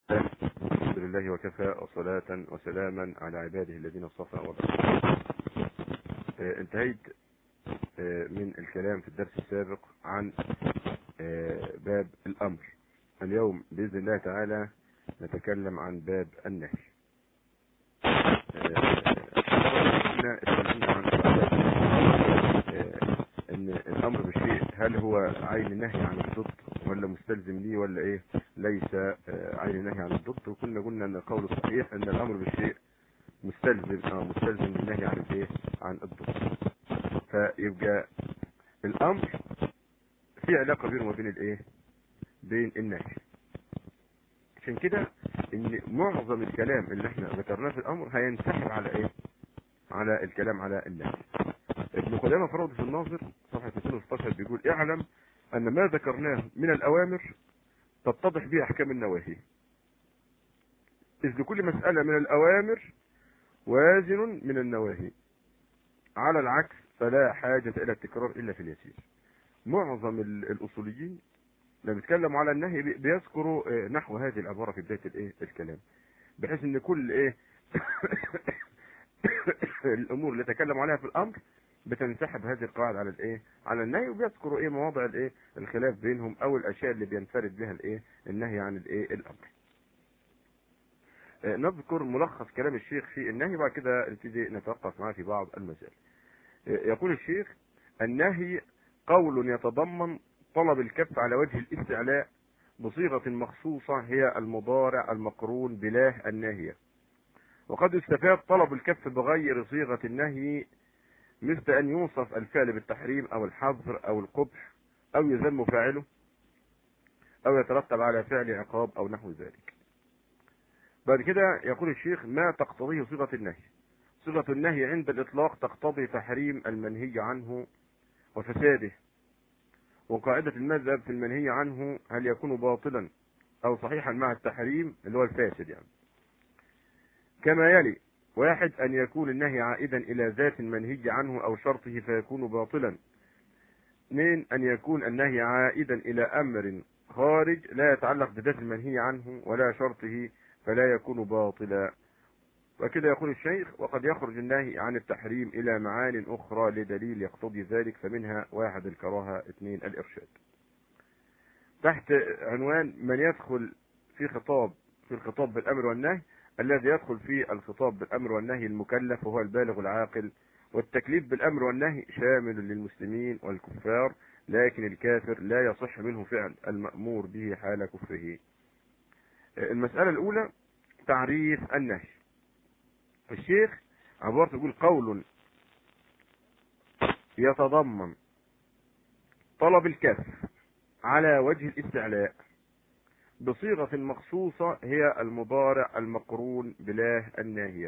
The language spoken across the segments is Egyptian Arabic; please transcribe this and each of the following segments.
الحمد لله وكفى وصلاة وسلاما على عباده الذين اصطفى وبعد آه، انتهيت آه، من الكلام في الدرس السابق عن آه، باب الأمر اليوم بإذن الله تعالى نتكلم عن باب النهي احنا اتكلمنا عن آه، ان الامر بالشيء هل هو عين النهي عن الضد ولا مستلزم ليه ولا ايه ليس آه، عين النهي عن الضد وكنا قلنا ان القول الصحيح ان الامر بالشيء مستلزم اه مستلزم للنهي عن الايه عن الضد فيبقى الامر في علاقه بينه وبين الايه بين النهي عشان كده ان معظم الكلام اللي احنا ذكرناه في الامر هينسحب على ايه على الكلام على النهي ابن قدامه فرض في الناظر صفحه 216 بيقول اعلم ان ما ذكرناه من الاوامر تتضح به احكام النواهي اذ لكل مساله من الاوامر وازن من النواهي على العكس فلا حاجه الى التكرار الا في اليسير معظم ال- الاصوليين لما بيتكلموا على النهي بي- بيذكروا آه، نحو هذه العباره في بدايه الايه الكلام بحيث ان كل ايه الامور اللي تكلموا عليها في الامر بتنسحب هذه القواعد على الايه على النهي وبيذكروا ايه مواضع الايه الخلاف بينهم او الاشياء اللي بينفرد بها الايه النهي عن الايه الامر آه، نذكر ملخص كلام الشيخ في النهي بعد كده نبتدي نتوقف معاه في بعض المسائل آه، يقول الشيخ النهي قول يتضمن طلب الكف على وجه الاستعلاء بصيغة مخصوصة هي المضارع المقرون بلاه الناهية وقد يستفاد طلب الكف بغير صيغة النهي مثل أن يوصف الفعل بالتحريم أو الحظر أو القبح أو يذم فاعله أو يترتب على فعل عقاب أو نحو ذلك بعد كده يقول الشيخ ما تقتضيه صيغة النهي صيغة النهي عند الإطلاق تقتضي تحريم المنهي عنه وفساده وقاعدة المذهب في المنهي عنه هل يكون باطلا أو صحيحا مع التحريم اللي هو الفاسد يعني كما يلي واحد أن يكون النهي عائدا إلى ذات المنهي عنه أو شرطه فيكون باطلا اثنين أن يكون النهي عائدا إلى أمر خارج لا يتعلق بذات المنهي عنه ولا شرطه فلا يكون باطلا وكده يقول الشيخ وقد يخرج النهي عن التحريم إلى معان أخرى لدليل يقتضي ذلك فمنها واحد الكراهة اثنين الإرشاد تحت عنوان من يدخل في خطاب في الخطاب بالأمر والنهي الذي يدخل في الخطاب بالأمر والنهي المكلف وهو البالغ العاقل والتكليف بالأمر والنهي شامل للمسلمين والكفار لكن الكافر لا يصح منه فعل المأمور به حال كفره المسألة الأولى تعريف النهي الشيخ عبارة تقول قول يتضمن طلب الكف على وجه الاستعلاء بصيغة مخصوصة هي المضارع المقرون بلاه الناهية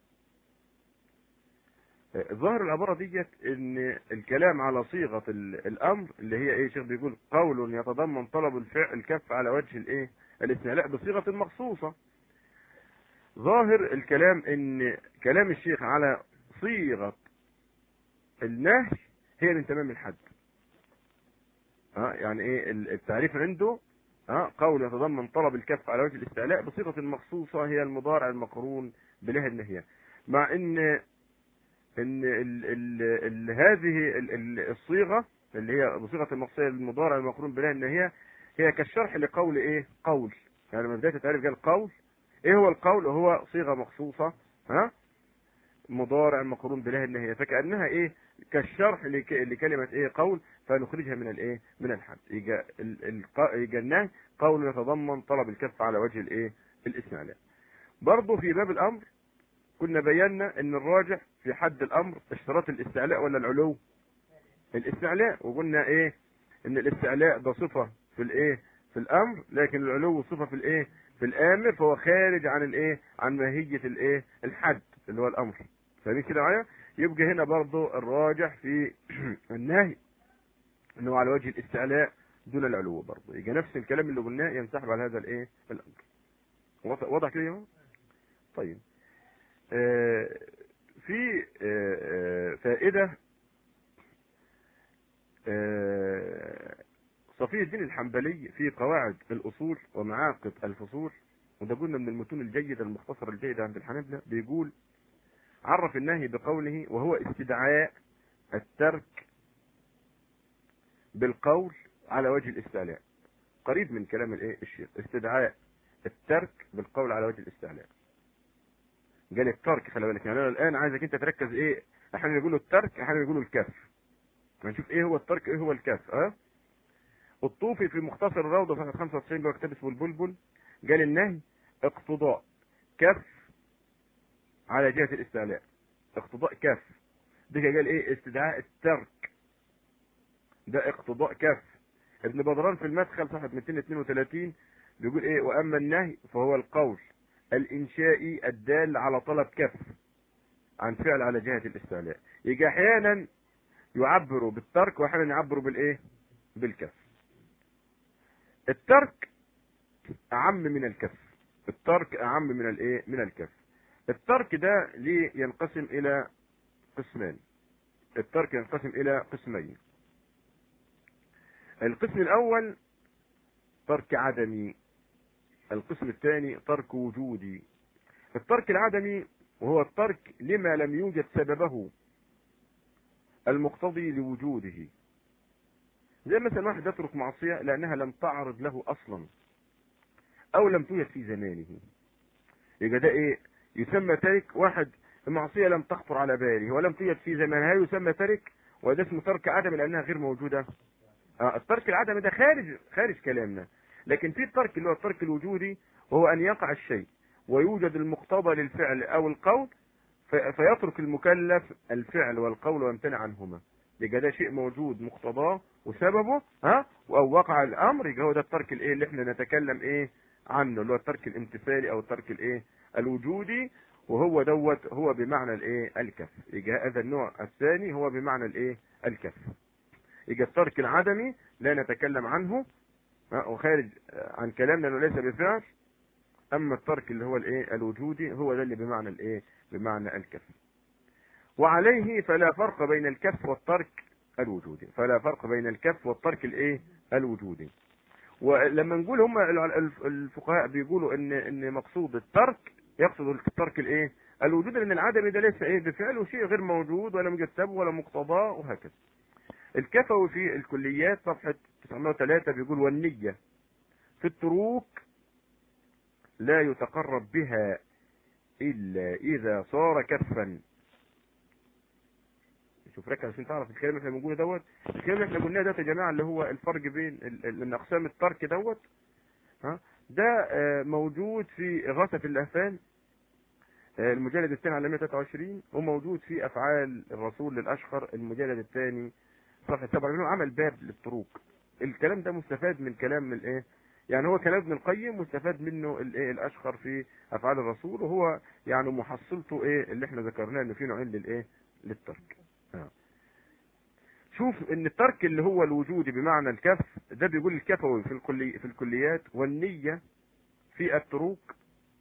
ظاهر العبارة ديت ان الكلام على صيغة ال- الامر اللي هي ايه شيخ بيقول قول يتضمن طلب الفعل الكف على وجه الايه الاستعلاء بصيغة مخصوصة ظاهر الكلام ان كلام الشيخ على صيغة النهي هي من تمام الحد ها يعني ايه ال- التعريف عنده ها قول يتضمن طلب الكف على وجه الاستعلاء بصيغة مخصوصة هي المضارع المقرون بله النهية مع ان ان ال ال ال هذه ال ال الصيغة اللي هي بصيغة المقصية المضارع المقرون بله النهية هي كالشرح لقول ايه قول يعني من بداية التعريف قال قول ايه هو القول هو صيغة مخصوصة ها مضارع مقرون بله النهية فكأنها ايه كالشرح لك- لكلمة ايه قول فنخرجها من الايه من الحد يجي ال- الق- يجي النهي قول يتضمن طلب الكف على وجه الايه الاستعلاء برضه في باب الامر كنا بينا ان الراجح في حد الامر اشتراط الاستعلاء ولا العلو الاستعلاء وقلنا ايه ان الاستعلاء ده صفة في الايه في الامر لكن العلو صفة في الايه في الامر فهو خارج عن الايه عن ماهية الايه الحد اللي هو الامر فاهمين كده معايا يبقى هنا برضو الراجح في النهي انه على وجه الاستعلاء دون العلو برضو يبقى نفس الكلام اللي قلناه ينسحب على هذا الايه الامر واضح واضح كده يا جماعه طيب آه في آه آه فائده آه صفي الدين الحنبلي في قواعد الأصول ومعاقد الفصول وده قلنا من المتون الجيدة المختصرة الجيدة عند الحنابلة بيقول عرف النهي بقوله وهو استدعاء الترك بالقول على وجه الاستعلاء قريب من كلام الايه الشيخ استدعاء الترك بالقول على وجه الاستعلاء قال الترك خلي بالك يعني انا الان عايزك انت تركز ايه احنا نقول الترك احنا نقول الكف هنشوف ايه هو الترك ايه هو الكف اه الطوفي في مختصر الروضه صفحه 95 اللي هو كتاب اسمه البلبل قال النهي اقتضاء كف على جهه الاستعلاء اقتضاء كف ده قال ايه استدعاء الترك ده اقتضاء كف ابن بدران في المدخل صفحه 232 بيقول ايه واما النهي فهو القول الانشائي الدال على طلب كف عن فعل على جهه الاستعلاء يجي احيانا يعبروا بالترك واحيانا يعبروا بالايه بالكف الترك اعم من الكف الترك اعم من الايه من الكف الترك ده ليه ينقسم الى قسمان الترك ينقسم الى قسمين القسم الاول ترك عدمي القسم الثاني ترك وجودي الترك العدمي وهو الترك لما لم يوجد سببه المقتضي لوجوده زي مثلا واحد يترك معصية لأنها لم تعرض له أصلا أو لم توجد في زمانه يبقى ده إيه يسمى ترك واحد المعصية لم تخطر على باله ولم توجد في زمانها يسمى ترك وده اسمه ترك عدم لأنها غير موجودة آه الترك العدم ده خارج خارج كلامنا لكن في الترك اللي هو الترك الوجودي وهو أن يقع الشيء ويوجد المقتضى للفعل أو القول فيترك المكلف الفعل والقول ويمتنع عنهما يبقى ده شيء موجود مقتضاه وسببه ها او وقع الامر يبقى هو ده الترك الايه اللي احنا نتكلم ايه عنه اللي هو الترك الامتثالي او الترك الايه الوجودي وهو دوت هو بمعنى الايه الكف يبقى هذا النوع الثاني هو بمعنى الايه الكف يبقى الترك العدمي لا نتكلم عنه وخارج عن كلامنا انه ليس بفعل اما الترك اللي هو الايه الوجودي هو ده اللي بمعنى الايه بمعنى الكف وعليه فلا فرق بين الكف والترك الوجودي فلا فرق بين الكف والترك الايه الوجودي ولما نقول هم الفقهاء بيقولوا ان ان مقصود الترك يقصد الترك الايه الوجود لان العدم ده ليس ايه بفعله شيء غير موجود ولا مجتب ولا مقتضاه وهكذا الكفوي في الكليات صفحة 903 بيقول والنية في التروك لا يتقرب بها إلا إذا صار كفا شوف ركز عشان تعرف الكلام اللي احنا بنقوله دوت الكلام اللي احنا قلناه ده يا جماعه اللي هو الفرق بين ان اقسام الترك دوت ها ده موجود في إغاثة اللهفان المجلد الثاني على 123 وموجود في أفعال الرسول للأشخر المجلد الثاني صفحة 7 عمل باب للطرق الكلام ده مستفاد من كلام من الايه يعني هو كلام ابن القيم مستفاد منه الايه الاشخر في افعال الرسول وهو يعني محصلته ايه اللي احنا ذكرناه انه في نوعين للايه للترك آه. شوف ان الترك اللي هو الوجودي بمعنى الكف ده بيقول الكفوي في الكلي في الكليات والنية في التروك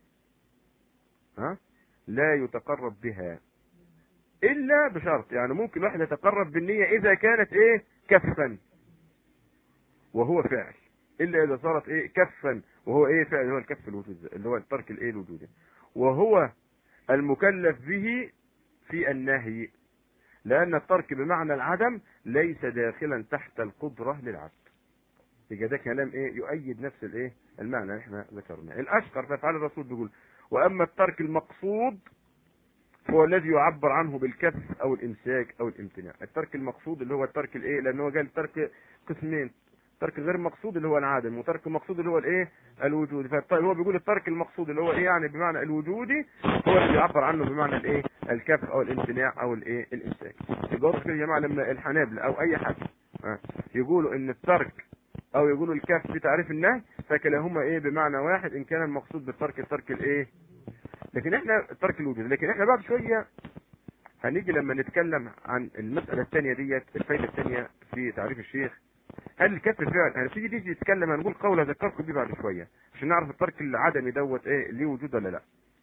ها لا يتقرب بها الا بشرط يعني ممكن واحد يتقرب بالنية اذا كانت ايه كفا وهو فعل الا اذا صارت ايه كفا وهو ايه فعل هو الكف الوجود اللي هو الترك الايه الوجودي وهو المكلف به في النهي لان الترك بمعنى العدم ليس داخلا تحت القدرة للعبد يبقى ده كلام ايه يؤيد نفس الايه المعنى اللي احنا ذكرناه الاشقر في افعال الرسول بيقول واما الترك المقصود هو الذي يعبر عنه بالكف او الامساك او الامتناع الترك المقصود اللي هو الترك الايه لان هو قال ترك قسمين ترك غير مقصود اللي هو العادم وترك مقصود اللي هو الايه الوجودي فهو بيقول الترك المقصود اللي هو ايه يعني بمعنى الوجودي هو اللي يعبر عنه بمعنى الايه الكف او الامتناع او الايه الامساك يبقى كده يا جماعه لما الحنابلة او اي حد يقولوا ان الترك او يقولوا الكف في تعريف النهي فكلاهما ايه بمعنى واحد ان كان المقصود بالترك الترك الايه لكن احنا ترك الوجود لكن احنا بعد شويه هنيجي لما نتكلم عن المسألة الثانية ديت الفايدة الثانية في تعريف الشيخ هل الكف فعل هنبتدي نيجي نتكلم هنقول قول اذكركم بيه بعد شويه عشان نعرف الترك العدمي دوت ايه ليه وجود ولا لا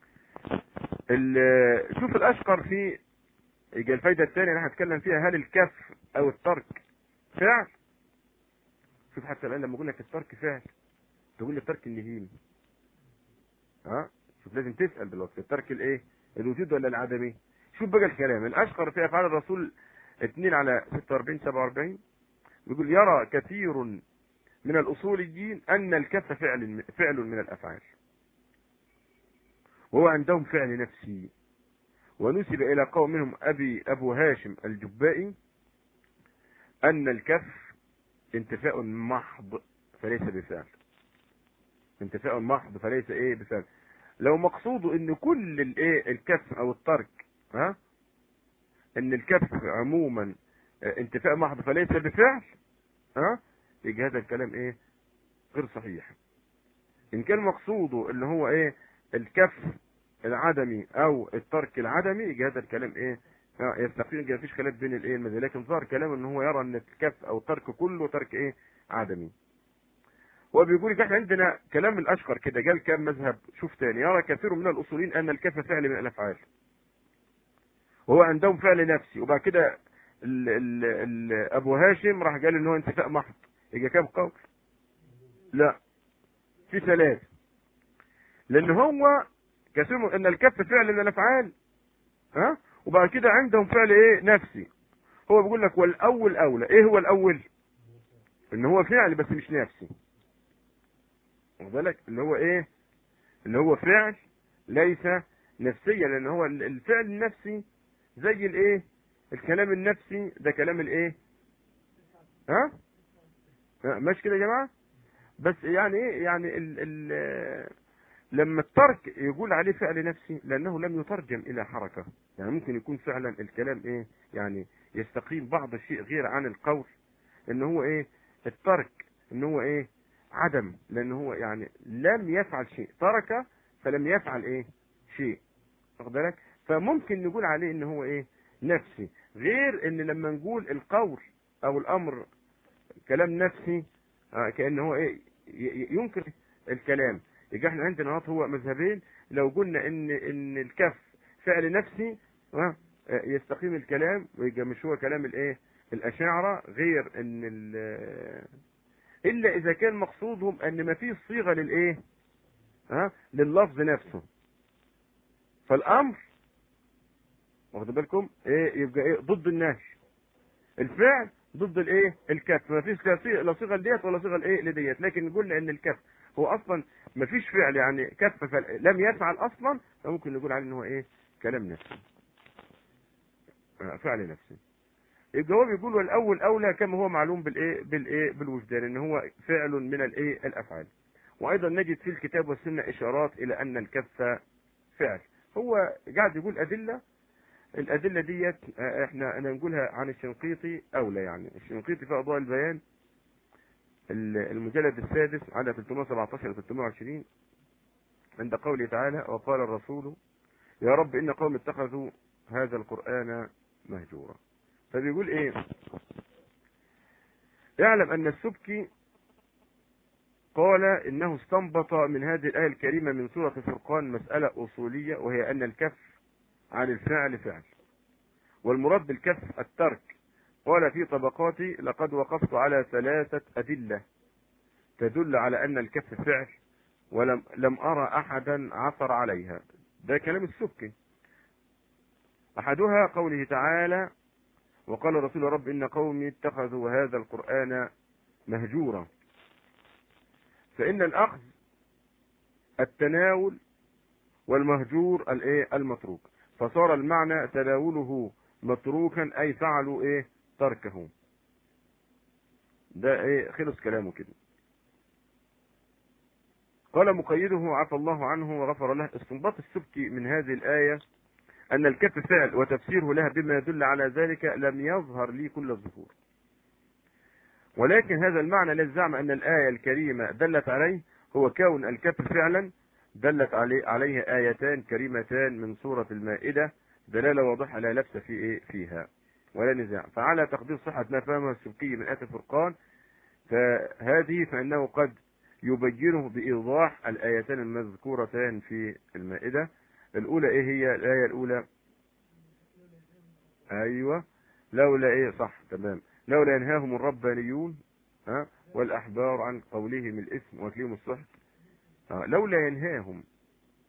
شوف الاشقر في يجي الفايده الثانيه اللي هنتكلم فيها هل الكف او الترك فعل شوف حتى الان لما اقول لك الترك فعل تقول لي الترك اللهيم ها شوف لازم تسال دلوقتي الترك الايه الوجود ولا العدمي شوف بقى الكلام الاشقر في افعال الرسول 2 على 46 47 بيقول يرى كثير من الاصوليين ان الكف فعل فعل من الافعال وهو عندهم فعل نفسي ونسب الى قوم منهم ابي ابو هاشم الجبائي ان الكف انتفاء محض فليس بفعل انتفاء محض فليس ايه بفعل لو مقصوده ان كل الايه الكف او الترك ها ان الكف عموما انتفاء محض فليس بفعل ها يجي هذا الكلام ايه غير صحيح ان كان مقصوده اللي هو ايه الكف العدمي او الترك العدمي يجي هذا الكلام ايه يستقيم ما فيش خلاف بين الايه المذاهب لكن ظهر كلام ان هو يرى ان الكف او الترك كله ترك ايه عدمي هو بيقول لك احنا عندنا كلام الاشقر كده قال كام مذهب شوف تاني يرى كثير من الاصوليين ان الكف فعل من الافعال وهو عندهم فعل نفسي وبعد كده ال ال ال ابو هاشم راح قال ان هو انتفاء محض يجي كام قول لا في ثلاث لان هو كثير من ان الكف فعل من الافعال ها وبعد كده عندهم فعل ايه نفسي هو بيقول لك والاول اولى ايه هو الاول ان هو فعل بس مش نفسي واخد بالك اللي هو ايه اللي هو فعل ليس نفسيا لان هو الفعل النفسي زي الايه الكلام النفسي ده كلام الايه ها ماشي كده يا جماعه بس يعني ايه يعني ال ال لما الترك يقول عليه فعل نفسي لانه لم يترجم الى حركه يعني ممكن يكون فعلا الكلام ايه يعني يستقيم بعض الشيء غير عن القول ان هو ايه الترك ان هو ايه عدم لان هو يعني لم يفعل شيء ترك فلم يفعل ايه شيء واخد بالك فممكن نقول عليه ان هو ايه نفسي غير ان لما نقول القول او الامر كلام نفسي آه كان هو ايه ينكر الكلام يبقى احنا عندنا هو مذهبين لو قلنا ان ان الكف فعل نفسي آه يستقيم الكلام ويبقى مش هو كلام الايه الاشاعره غير ان الا اذا كان مقصودهم ان ما فيش صيغه للايه ها لللفظ نفسه فالامر واخد بالكم ايه يبقى ايه ضد النهي الفعل ضد الايه الكف ما فيش لا صيغه لديت ولا صيغه لايه لديت لكن قلنا ان الكف هو اصلا ما فيش فعل يعني كف فل... لم يفعل اصلا فممكن نقول عليه ان هو ايه كلام نفسي فعل نفسي يبقى هو بيقول والاول اولى كما هو معلوم بالايه بالايه بالوجدان ان هو فعل من الايه الافعال وايضا نجد في الكتاب والسنه اشارات الى ان الكف فعل هو قاعد يقول ادله الادله ديت احنا انا نقولها عن الشنقيطي اولى يعني الشنقيطي في اضواء البيان المجلد السادس على 317 و 320 عند قوله تعالى وقال الرسول يا رب ان قوم اتخذوا هذا القران مهجورا فبيقول ايه اعلم ان السبكي قال انه استنبط من هذه الايه الكريمه من سوره الفرقان مساله اصوليه وهي ان الكف عن الفعل فعل والمراد بالكف الترك قال في طبقاتي لقد وقفت على ثلاثة أدلة تدل على أن الكف فعل ولم لم أرى أحدا عثر عليها ده كلام السبكي أحدها قوله تعالى وقال رسول رب إن قومي اتخذوا هذا القرآن مهجورا فإن الأخذ التناول والمهجور الايه المتروك فصار المعنى تناوله متروكا اي فعلوا ايه تركه ده ايه خلص كلامه كده قال مقيده عفى الله عنه وغفر له استنباط السبكي من هذه الآية أن الكف فعل وتفسيره لها بما يدل على ذلك لم يظهر لي كل الظهور ولكن هذا المعنى الذي زعم أن الآية الكريمة دلت عليه هو كون الكف فعلا دلت عليه, عليه آيتان كريمتان من سورة المائدة دلالة واضحة لا لبس في إيه فيها ولا نزاع فعلى تقدير صحة ما فهمه السبكي من آية الفرقان فهذه فإنه قد يبينه بإيضاح الآيتان المذكورتان في المائدة الأولى إيه هي الآية الأولى أيوة لولا إيه صح تمام لولا ينهاهم الربانيون ها والأحبار عن قولهم الإثم وأكلهم السحت لولا ينهاهم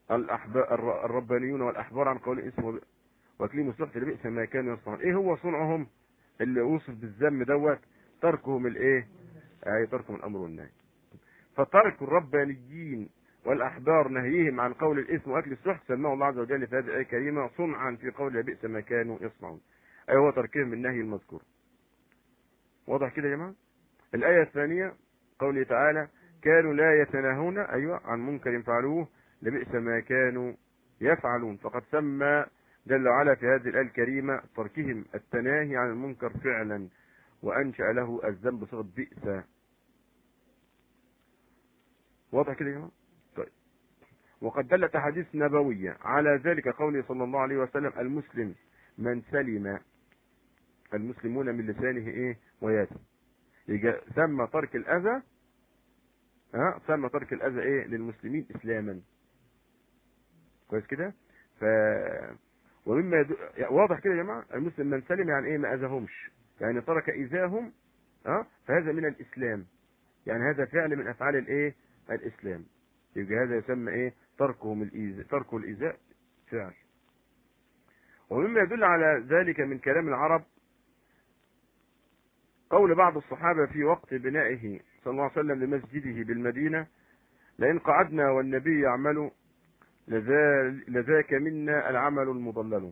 الأحبار الربانيون والأحبار عن قول اسمه واكلين السحت لبئس ما كانوا يصنعون ايه هو صنعهم اللي وصف بالذم دوت تركهم الايه اي تركهم الامر والنهي فترك الربانيين والاحبار نهيهم عن قول الاسم واكل السحت سماه الله عز وجل في هذه الايه الكريمه صنعا في قول لبئس ما كانوا يصنعون اي هو تركهم النهي المذكور واضح كده يا جماعه الايه الثانيه قوله تعالى كانوا لا يتناهون ايوه عن منكر فعلوه لبئس ما كانوا يفعلون فقد سمى جل وعلا في هذه الآية الكريمة تركهم التناهي عن المنكر فعلا وأنشأ له الذنب صيغة بئس واضح كده يا جماعة؟ طيب وقد دلت أحاديث نبوية على ذلك قوله صلى الله عليه وسلم المسلم من سلم المسلمون من لسانه ايه وياته يجي سمى ترك الأذى ها سمى ترك الأذى ايه للمسلمين إسلاما كويس كده ف ومما يدو... يعني واضح كده يا جماعه المسلم من سلم يعني ايه ما اذاهمش يعني ترك ايذاهم ها فهذا من الاسلام يعني هذا فعل من افعال الايه الاسلام يبقى هذا يسمى ايه تركهم الايذاء تركه الايذاء فعل ومما يدل على ذلك من كلام العرب قول بعض الصحابه في وقت بنائه صلى الله عليه وسلم لمسجده بالمدينه لئن قعدنا والنبي يعمل لذاك منا العمل المضلل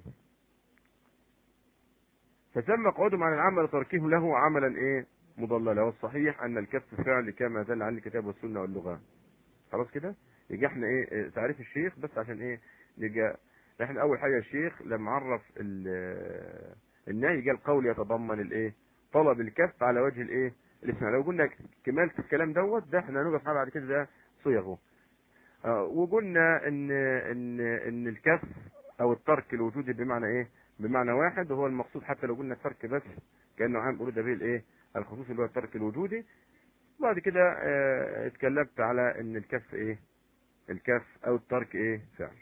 فسمى قعودهم عن العمل تركه له عملا ايه مضللا والصحيح ان الكف فعل كما دل على الكتاب والسنه واللغه خلاص كده يجي احنا ايه تعريف الشيخ بس عشان ايه يجي احنا اول حاجه الشيخ لما عرف النهي جاء القول يتضمن الايه طلب الكف على وجه الايه الاسم لو قلنا كمالة الكلام دوت ده احنا هنوقف بعد كده ده صيغه وقلنا ان ان ان الكف او الترك الوجودي بمعنى ايه بمعنى واحد وهو المقصود حتى لو قلنا الترك بس كانه عام اريد به الايه الخصوص اللي هو الترك الوجودي بعد كده اه اتكلمت على ان الكف ايه الكف او الترك ايه فعل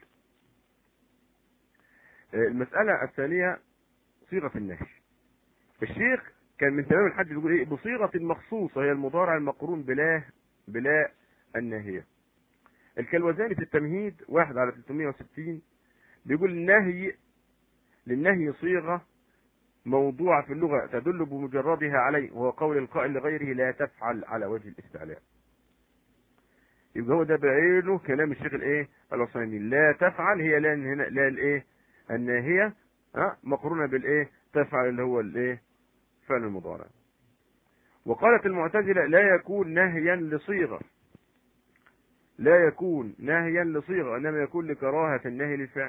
اه المسألة الثانية صيغة النهي الشيخ كان من تمام الحج بيقول ايه بصيغة مخصوصة هي المضارع المقرون بلا بلا الناهيه الكلوزاني في التمهيد واحد على 360 بيقول النهي للنهي صيغة موضوع في اللغة تدل بمجردها عليه وهو قول القائل لغيره لا تفعل على وجه الاستعلاء يبقى هو ده بعينه كلام الشيخ الايه العثيمي لا تفعل هي لا هنا لا الايه الناهية ها مقرونة بالايه تفعل اللي هو الايه فعل المضارع وقالت المعتزلة لا يكون نهيا لصيغة لا يكون نهيا لصيغة انما يكون لكراهة النهي للفعل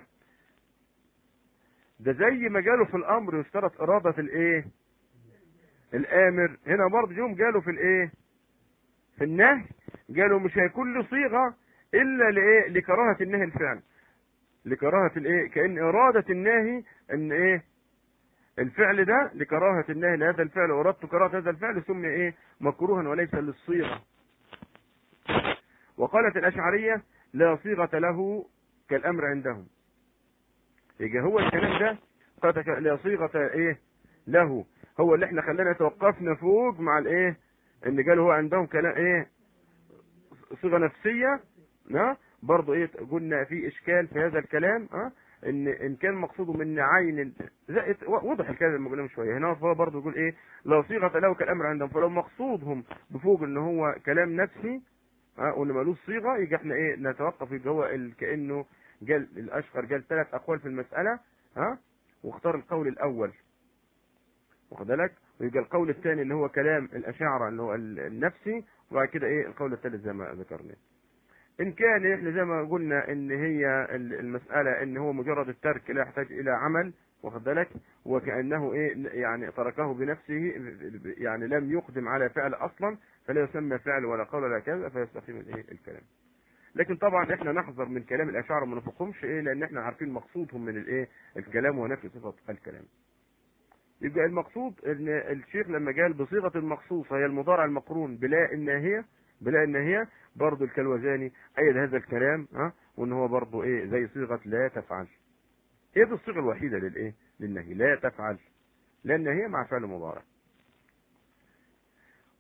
ده زي ما قالوا في الامر يشترط ارادة الايه الامر هنا برضه يوم قالوا في الايه في النهي قالوا مش هيكون له صيغة الا لايه لكراهة النهي الفعل لكراهة الايه كأن ارادة النهي ان ايه الفعل ده لكراهة النهي لهذا الفعل وردت كراهة هذا الفعل سمي ايه مكروها وليس للصيغة وقالت الأشعرية لا صيغة له كالأمر عندهم يجي هو الكلام ده قالت لا صيغة ايه له هو اللي احنا خلانا توقفنا فوق مع الايه ان قالوا هو عندهم كلام ايه صيغة نفسية ها برضه ايه قلنا في اشكال في هذا الكلام ها ان ان كان مقصوده من عين وضح الكلام لما قلنا من شويه هنا فهو برضه يقول ايه لا صيغه له كالامر عندهم فلو مقصودهم بفوق ان هو كلام نفسي ها وان مالوش صيغه يجي احنا ايه نتوقف يبقى هو كانه قال الاشقر قال ثلاث اقوال في المساله ها واختار القول الاول واخد بالك ويبقى القول الثاني اللي هو كلام الاشاعره اللي هو النفسي وبعد كده ايه القول الثالث زي ما ذكرنا ان كان احنا زي ما قلنا ان هي المساله ان هو مجرد الترك لا يحتاج الى عمل واخد بالك وكانه ايه يعني تركه بنفسه يعني لم يقدم على فعل اصلا فلا يسمى فعل ولا قول ولا كذا فيستقيم الايه الكلام لكن طبعا احنا نحذر من كلام الاشاعره وما نفقهمش ايه لان احنا عارفين مقصودهم من الايه الكلام ونفي صفه الكلام يبقى المقصود ان الشيخ لما قال بصيغه المخصوصه هي المضارع المقرون بلا الناهيه بلا الناهيه برضه الكلوزاني ايد هذا الكلام ها وان هو برضه ايه زي صيغه لا تفعل ايه دي الصيغه الوحيده للايه للنهي لا تفعل لان هي مع فعل مضارع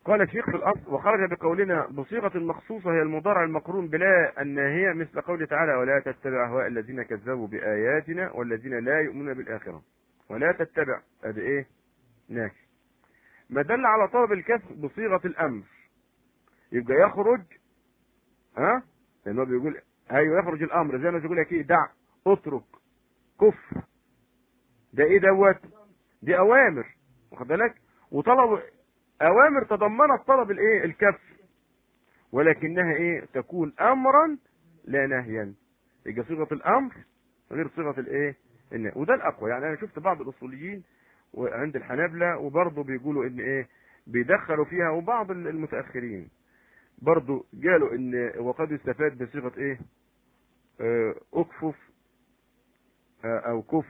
قال الشيخ في الأصل وخرج بقولنا بصيغة مخصوصة هي المضارع المقرون بلا الناهية مثل قوله تعالى ولا تتبع أهواء الذين كذبوا بآياتنا والذين لا يؤمنون بالآخرة ولا تتبع ادي ايه ناهي ما دل على طلب الكسب بصيغة الأمر يبقى يخرج ها لأنه بيقول أيوه يخرج الأمر زي ما بيقول لك ايه دع اترك كف ده ايه دوت دي أوامر واخد بالك وطلب اوامر تضمنت طلب الايه الكف ولكنها ايه تكون امرا لا نهيا يبقى صيغه الامر غير صيغه الايه النهي وده الاقوى يعني انا شفت بعض الاصوليين وعند الحنابلة وبرضه بيقولوا ان ايه بيدخلوا فيها وبعض المتاخرين برضه قالوا ان وقد يستفاد بصيغه ايه آه، اكفف آه، او كف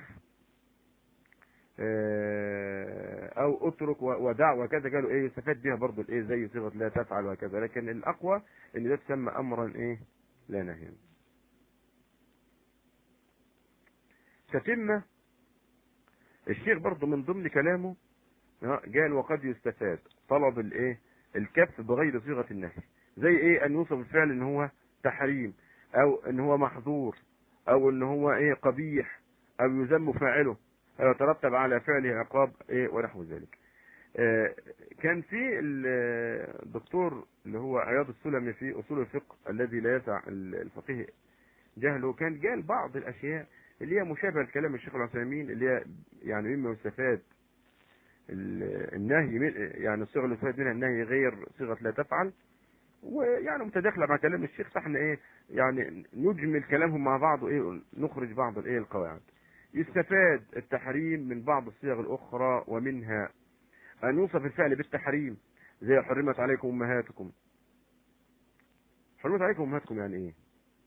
آه، او اترك و- ودع وكذا قالوا ايه يستفاد بها برضو الايه زي صيغه لا تفعل وكذا لكن الاقوى ان ده تسمى امرا ايه لا نهيا تتم الشيخ برضو من ضمن كلامه ها، قال وقد يستفاد طلب الايه الكف بغير صيغه النهي زي ايه ان يوصف الفعل ان هو تحريم او ان هو محظور او ان هو ايه قبيح او يذم فاعله أو يترتب على فعله عقاب ايه ونحو ذلك آه، كان في ال- الدكتور اللي هو عياض السلمي في اصول الفقه الذي لا يسع ال- الفقيه جهله كان قال بعض الاشياء اللي هي مشابهه لكلام الشيخ العثيمين اللي هي يعني مما يستفاد ال- النهي من يعني الصيغه اللي يستفاد منها النهي غير صيغه لا تفعل ويعني متداخله مع كلام الشيخ فاحنا ايه يعني نجمل كلامهم مع بعض وايه نخرج بعض الايه القواعد يستفاد التحريم من بعض الصيغ الاخرى ومنها ان يوصف الفعل بالتحريم زي حرمت عليكم امهاتكم حرمت عليكم امهاتكم يعني ايه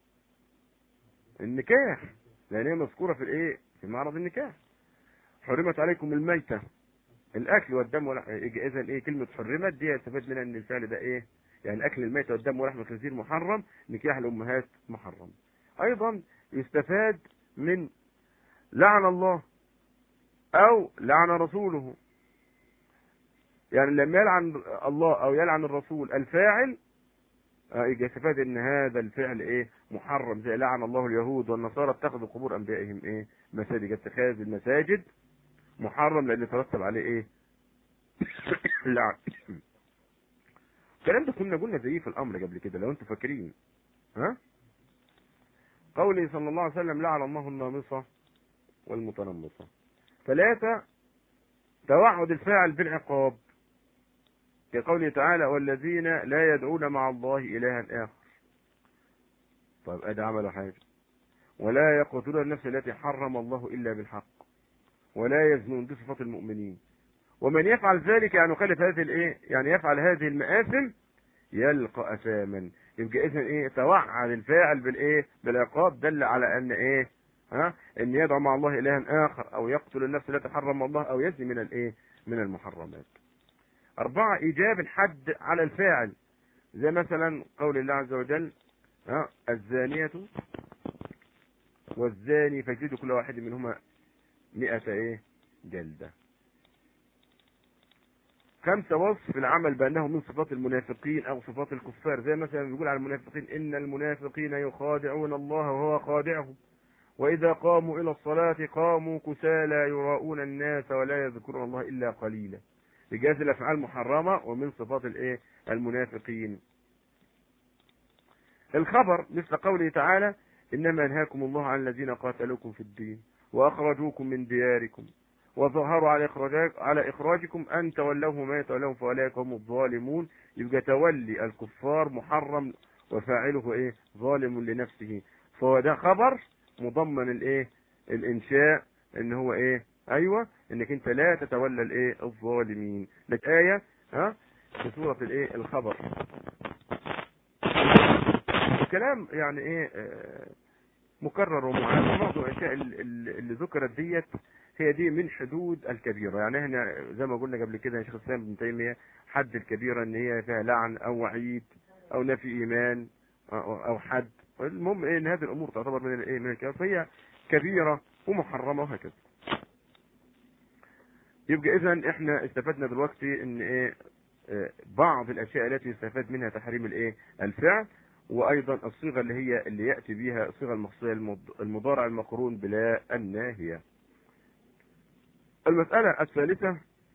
النكاح لان هي مذكوره في الايه في معرض النكاح حرمت عليكم الميتة الاكل والدم ولا اذا ايه كلمة حرمت دي يستفاد منها ان الفعل ده ايه يعني اكل الميتة والدم ولحم الخنزير محرم نكاح الامهات محرم ايضا يستفاد من لعن الله او لعن رسوله يعني لما يلعن الله او يلعن الرسول الفاعل آه، يبقى يستفاد ان هذا الفعل ايه محرم زي لعن الله اليهود والنصارى اتخذوا قبور انبيائهم ايه مساجد اتخاذ المساجد محرم لان يترتب عليه ايه لعن الكلام ده كنا قلنا زيه في الامر قبل كده لو انتم فاكرين ها قوله صلى الله عليه وسلم لعن الله النامصه والمتنمصه ثلاثه توعد الفاعل بالعقاب كقوله تعالى والذين لا يدعون مع الله إلها آخر طيب أدى عملوا حاجة ولا يقتلون النفس التي حرم الله إلا بالحق ولا يزنون دي صفات المؤمنين ومن يفعل ذلك يعني يخالف هذه الايه يعني يفعل هذه المآثم يلقى أثاما يبقى إذن إيه توعد الفاعل بالإيه بالعقاب دل على أن إيه ها أن يدعو مع الله إلها آخر أو يقتل النفس التي حرم الله أو يزني من الإيه من المحرمات أربعة إيجاب الحد على الفاعل زي مثلا قول الله عز وجل ها الزانية والزاني فاجلدوا كل واحد منهما مئة إيه جلدة خمسة وصف العمل بأنه من صفات المنافقين أو صفات الكفار زي مثلا بيقول على المنافقين إن المنافقين يخادعون الله وهو خادعهم وإذا قاموا إلى الصلاة قاموا كسالى يراؤون الناس ولا يذكرون الله إلا قليلا لجاز الافعال محرمه ومن صفات الايه المنافقين الخبر مثل قوله تعالى انما ينهاكم الله عن الذين قاتلوكم في الدين واخرجوكم من دياركم وظهروا على اخراجك على اخراجكم ان تولوهم ما يتولون فاولئك هم الظالمون يبقى تولي الكفار محرم وفاعله ايه ظالم لنفسه فهو ده خبر مضمن الايه الانشاء ان هو ايه ايوه انك انت لا تتولى الايه الظالمين لك ايه ها في سوره الايه الخبر الكلام يعني ايه آه، مكرر ومعاد معظم الاشياء ال- ال- اللي ذكرت ديت هي دي من حدود الكبيره يعني احنا زي ما قلنا قبل كده يا شيخ الاسلام ابن تيميه حد الكبيره ان هي فيها لعن او وعيد او نفي ايمان او أو حد المهم ايه ان هذه الامور تعتبر من الايه من الكبيره فهي كبيره ومحرمه وهكذا يبقى اذا احنا استفدنا دلوقتي ان ايه آه، بعض الاشياء التي يستفاد منها تحريم الايه الفعل وايضا الصيغه اللي هي اللي ياتي بها الصيغه المخصوصيه المض- المضارع المقرون بلا الناهيه المساله الثالثه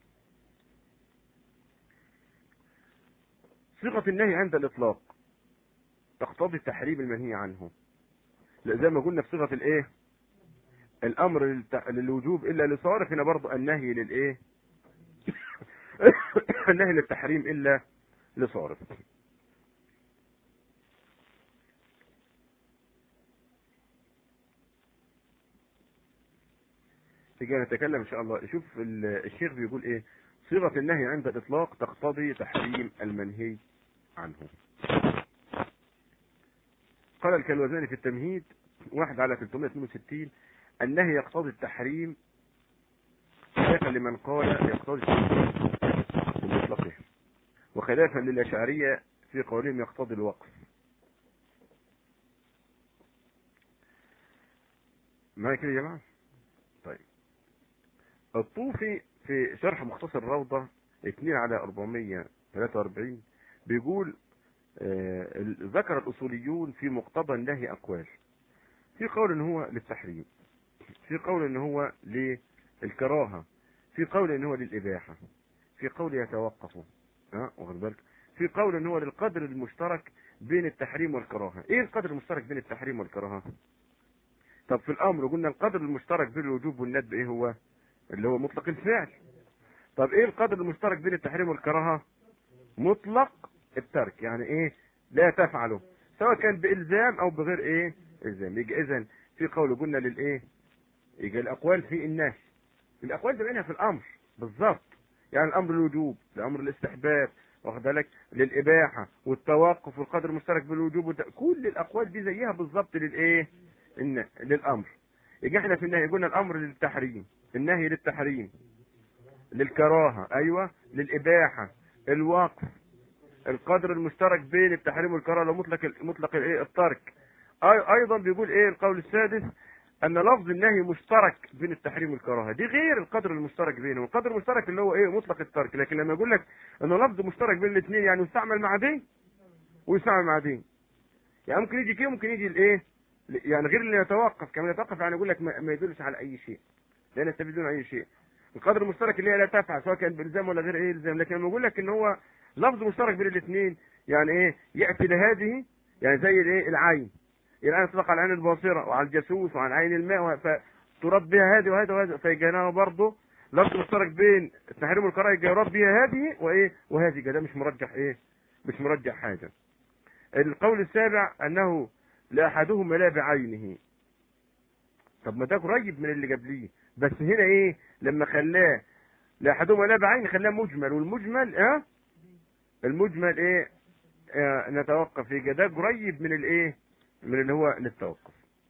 صيغه النهي عند الاطلاق تقتضي تحريم المنهي عنه لا زي ما قلنا في صيغه الايه الامر للت- للوجوب الا لصارف هنا برضه النهي للايه النهي للتحريم الا لصارف تيجي نتكلم ان شاء الله شوف ال- الشيخ بيقول ايه صيغه النهي عند الاطلاق تقتضي تحريم المنهي عنه قال الكلوزاني في التمهيد واحد على 362 النهي يقتضي التحريم خلافا لمن قال يقتضي التحريم بمطلقه وخلافا للأشعرية في قولهم يقتضي الوقف معايا كده يا جماعة طيب الطوفي في شرح مختصر الروضة 2 على 443 بيقول آه، ذكر الأصوليون في مقتضى النهي أقوال في قول ان هو للتحريم في قول ان هو للكراهة في قول ان هو للإباحة في قول يتوقف ها واخد بالك في قول ان هو للقدر المشترك بين التحريم والكراهة ايه القدر المشترك بين التحريم والكراهة طب في الامر قلنا القدر المشترك بين الوجوب والندب ايه هو اللي هو مطلق الفعل طب ايه القدر المشترك بين التحريم والكراهة مطلق الترك يعني ايه لا تفعله سواء كان بإلزام او بغير ايه إلزام يجي اذا في قول قلنا للايه يجي الاقوال في النهي الاقوال ده بينها في الامر بالظبط يعني الامر الوجوب الامر الاستحباب واخد بالك للاباحه والتوقف والقدر المشترك بالوجوب والت... كل الاقوال دي زيها بالظبط للايه الن... للامر يجي احنا في النهي قلنا الامر للتحريم النهي للتحريم للكراهه ايوه للاباحه الوقف القدر المشترك بين التحريم والكراهه لو مطلق مطلق الايه الترك أي- ايضا بيقول ايه القول السادس ان لفظ النهي مشترك بين التحريم والكراهه دي غير القدر المشترك بينهم القدر المشترك اللي هو ايه مطلق الترك لكن لما يقول لك انه لفظ مشترك بين الاثنين يعني يستعمل مع دي ويستعمل مع دي يعني ممكن يجي كده ممكن يجي الايه يعني غير اللي يتوقف كمان يتوقف يعني يقول لك ما ما يدلش على اي شيء لا يستفيدون اي شيء القدر المشترك اللي هي لا تفعل سواء كان بالزام ولا غير ايه الزام لكن لما يقول لك ان هو لفظ مشترك بين الاثنين يعني ايه ياتي لهذه يعني زي الايه العين الان تطلق على العين الباصره وعلى الجاسوس وعلى عين الماء فترد بها هذه وهذا وهذا فيجينا برضه لفظ مشترك بين التحريم والكراهه يجي يرد بها هذه وايه وهذه ده مش مرجح ايه مش مرجح حاجه القول السابع انه لا احدهما لا بعينه طب ما ده قريب من اللي قبليه بس هنا ايه لما خلاه لا احدهما لا بعين خلاه مجمل والمجمل اه المجمل ايه آه نتوقف فيه ده قريب من الايه من اللي هو للتوقف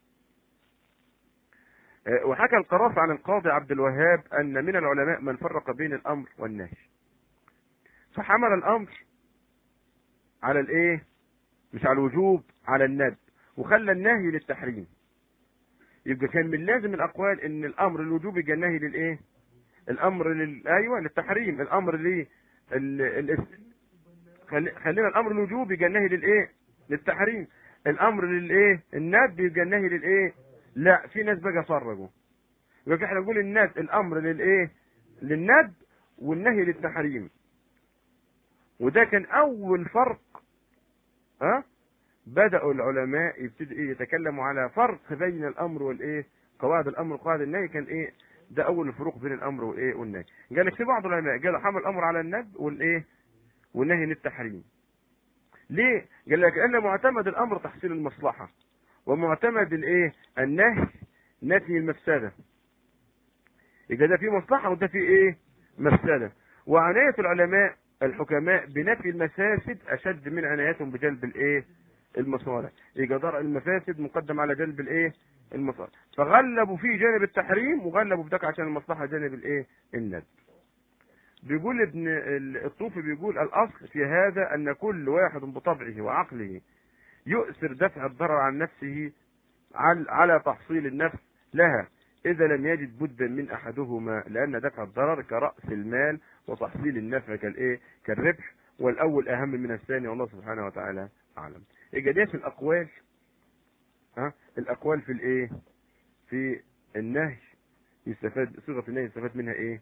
آه وحكى القرافة عن القاضي عبد الوهاب ان من العلماء من فرق بين الامر والنهي فحمل الامر على الايه مش على الوجوب على الندب وخلى النهي للتحريم يبقى كان من لازم الاقوال ان الامر الوجوب يبقى النهي للايه الامر لل ايوه للتحريم الامر ليه ال... ال... خل... خلينا الامر الوجوب يبقى النهي للايه للتحريم الامر للايه الندب يبقى النهي للايه لا في ناس بقى فرقوا يبقى احنا نقول الناس الامر للايه للندب والنهي للتحريم وده كان اول فرق ها بدأوا العلماء يبتدوا ايه يتكلموا على فرق بين الامر والايه قواعد الامر وقواعد النهي كان ايه ده اول الفروق بين الامر والايه والنهي قال لك في بعض العلماء قالوا حمل الامر على الند والايه والنهي للتحريم ليه قال لك ان معتمد الامر تحصيل المصلحه ومعتمد الايه النهي نفي المفسده يبقى ده في مصلحه وده في ايه مفسده وعنايه العلماء الحكماء بنفي المفاسد اشد من عنايتهم بجلب الايه المصالح يبقى درء المفاسد مقدم على جلب الايه المصالح فغلبوا في جانب التحريم وغلبوا في عشان المصلحه جانب الايه الند بيقول ابن الطوفي بيقول الاصل في هذا ان كل واحد بطبعه وعقله يؤثر دفع الضرر عن نفسه على تحصيل النفس لها إذا لم يجد بدا من أحدهما لأن دفع الضرر كرأس المال وتحصيل النفع كالإيه كالربح والأول أهم من الثاني والله سبحانه وتعالى أعلم إيجابيات في الأقوال ها الأقوال في الإيه في النهي يستفاد صيغة النهي يستفاد منها إيه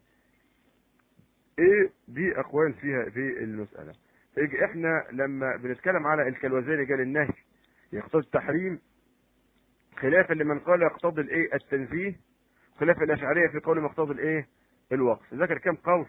إيه دي أقوال فيها في المسألة إيه إحنا لما بنتكلم على الكالوزاني قال النهي يقتضي التحريم خلافا لمن قال يقتضي الايه التنزيه خلاف الاشعريه في قول مقتضي الايه الوقف ذكر كم قول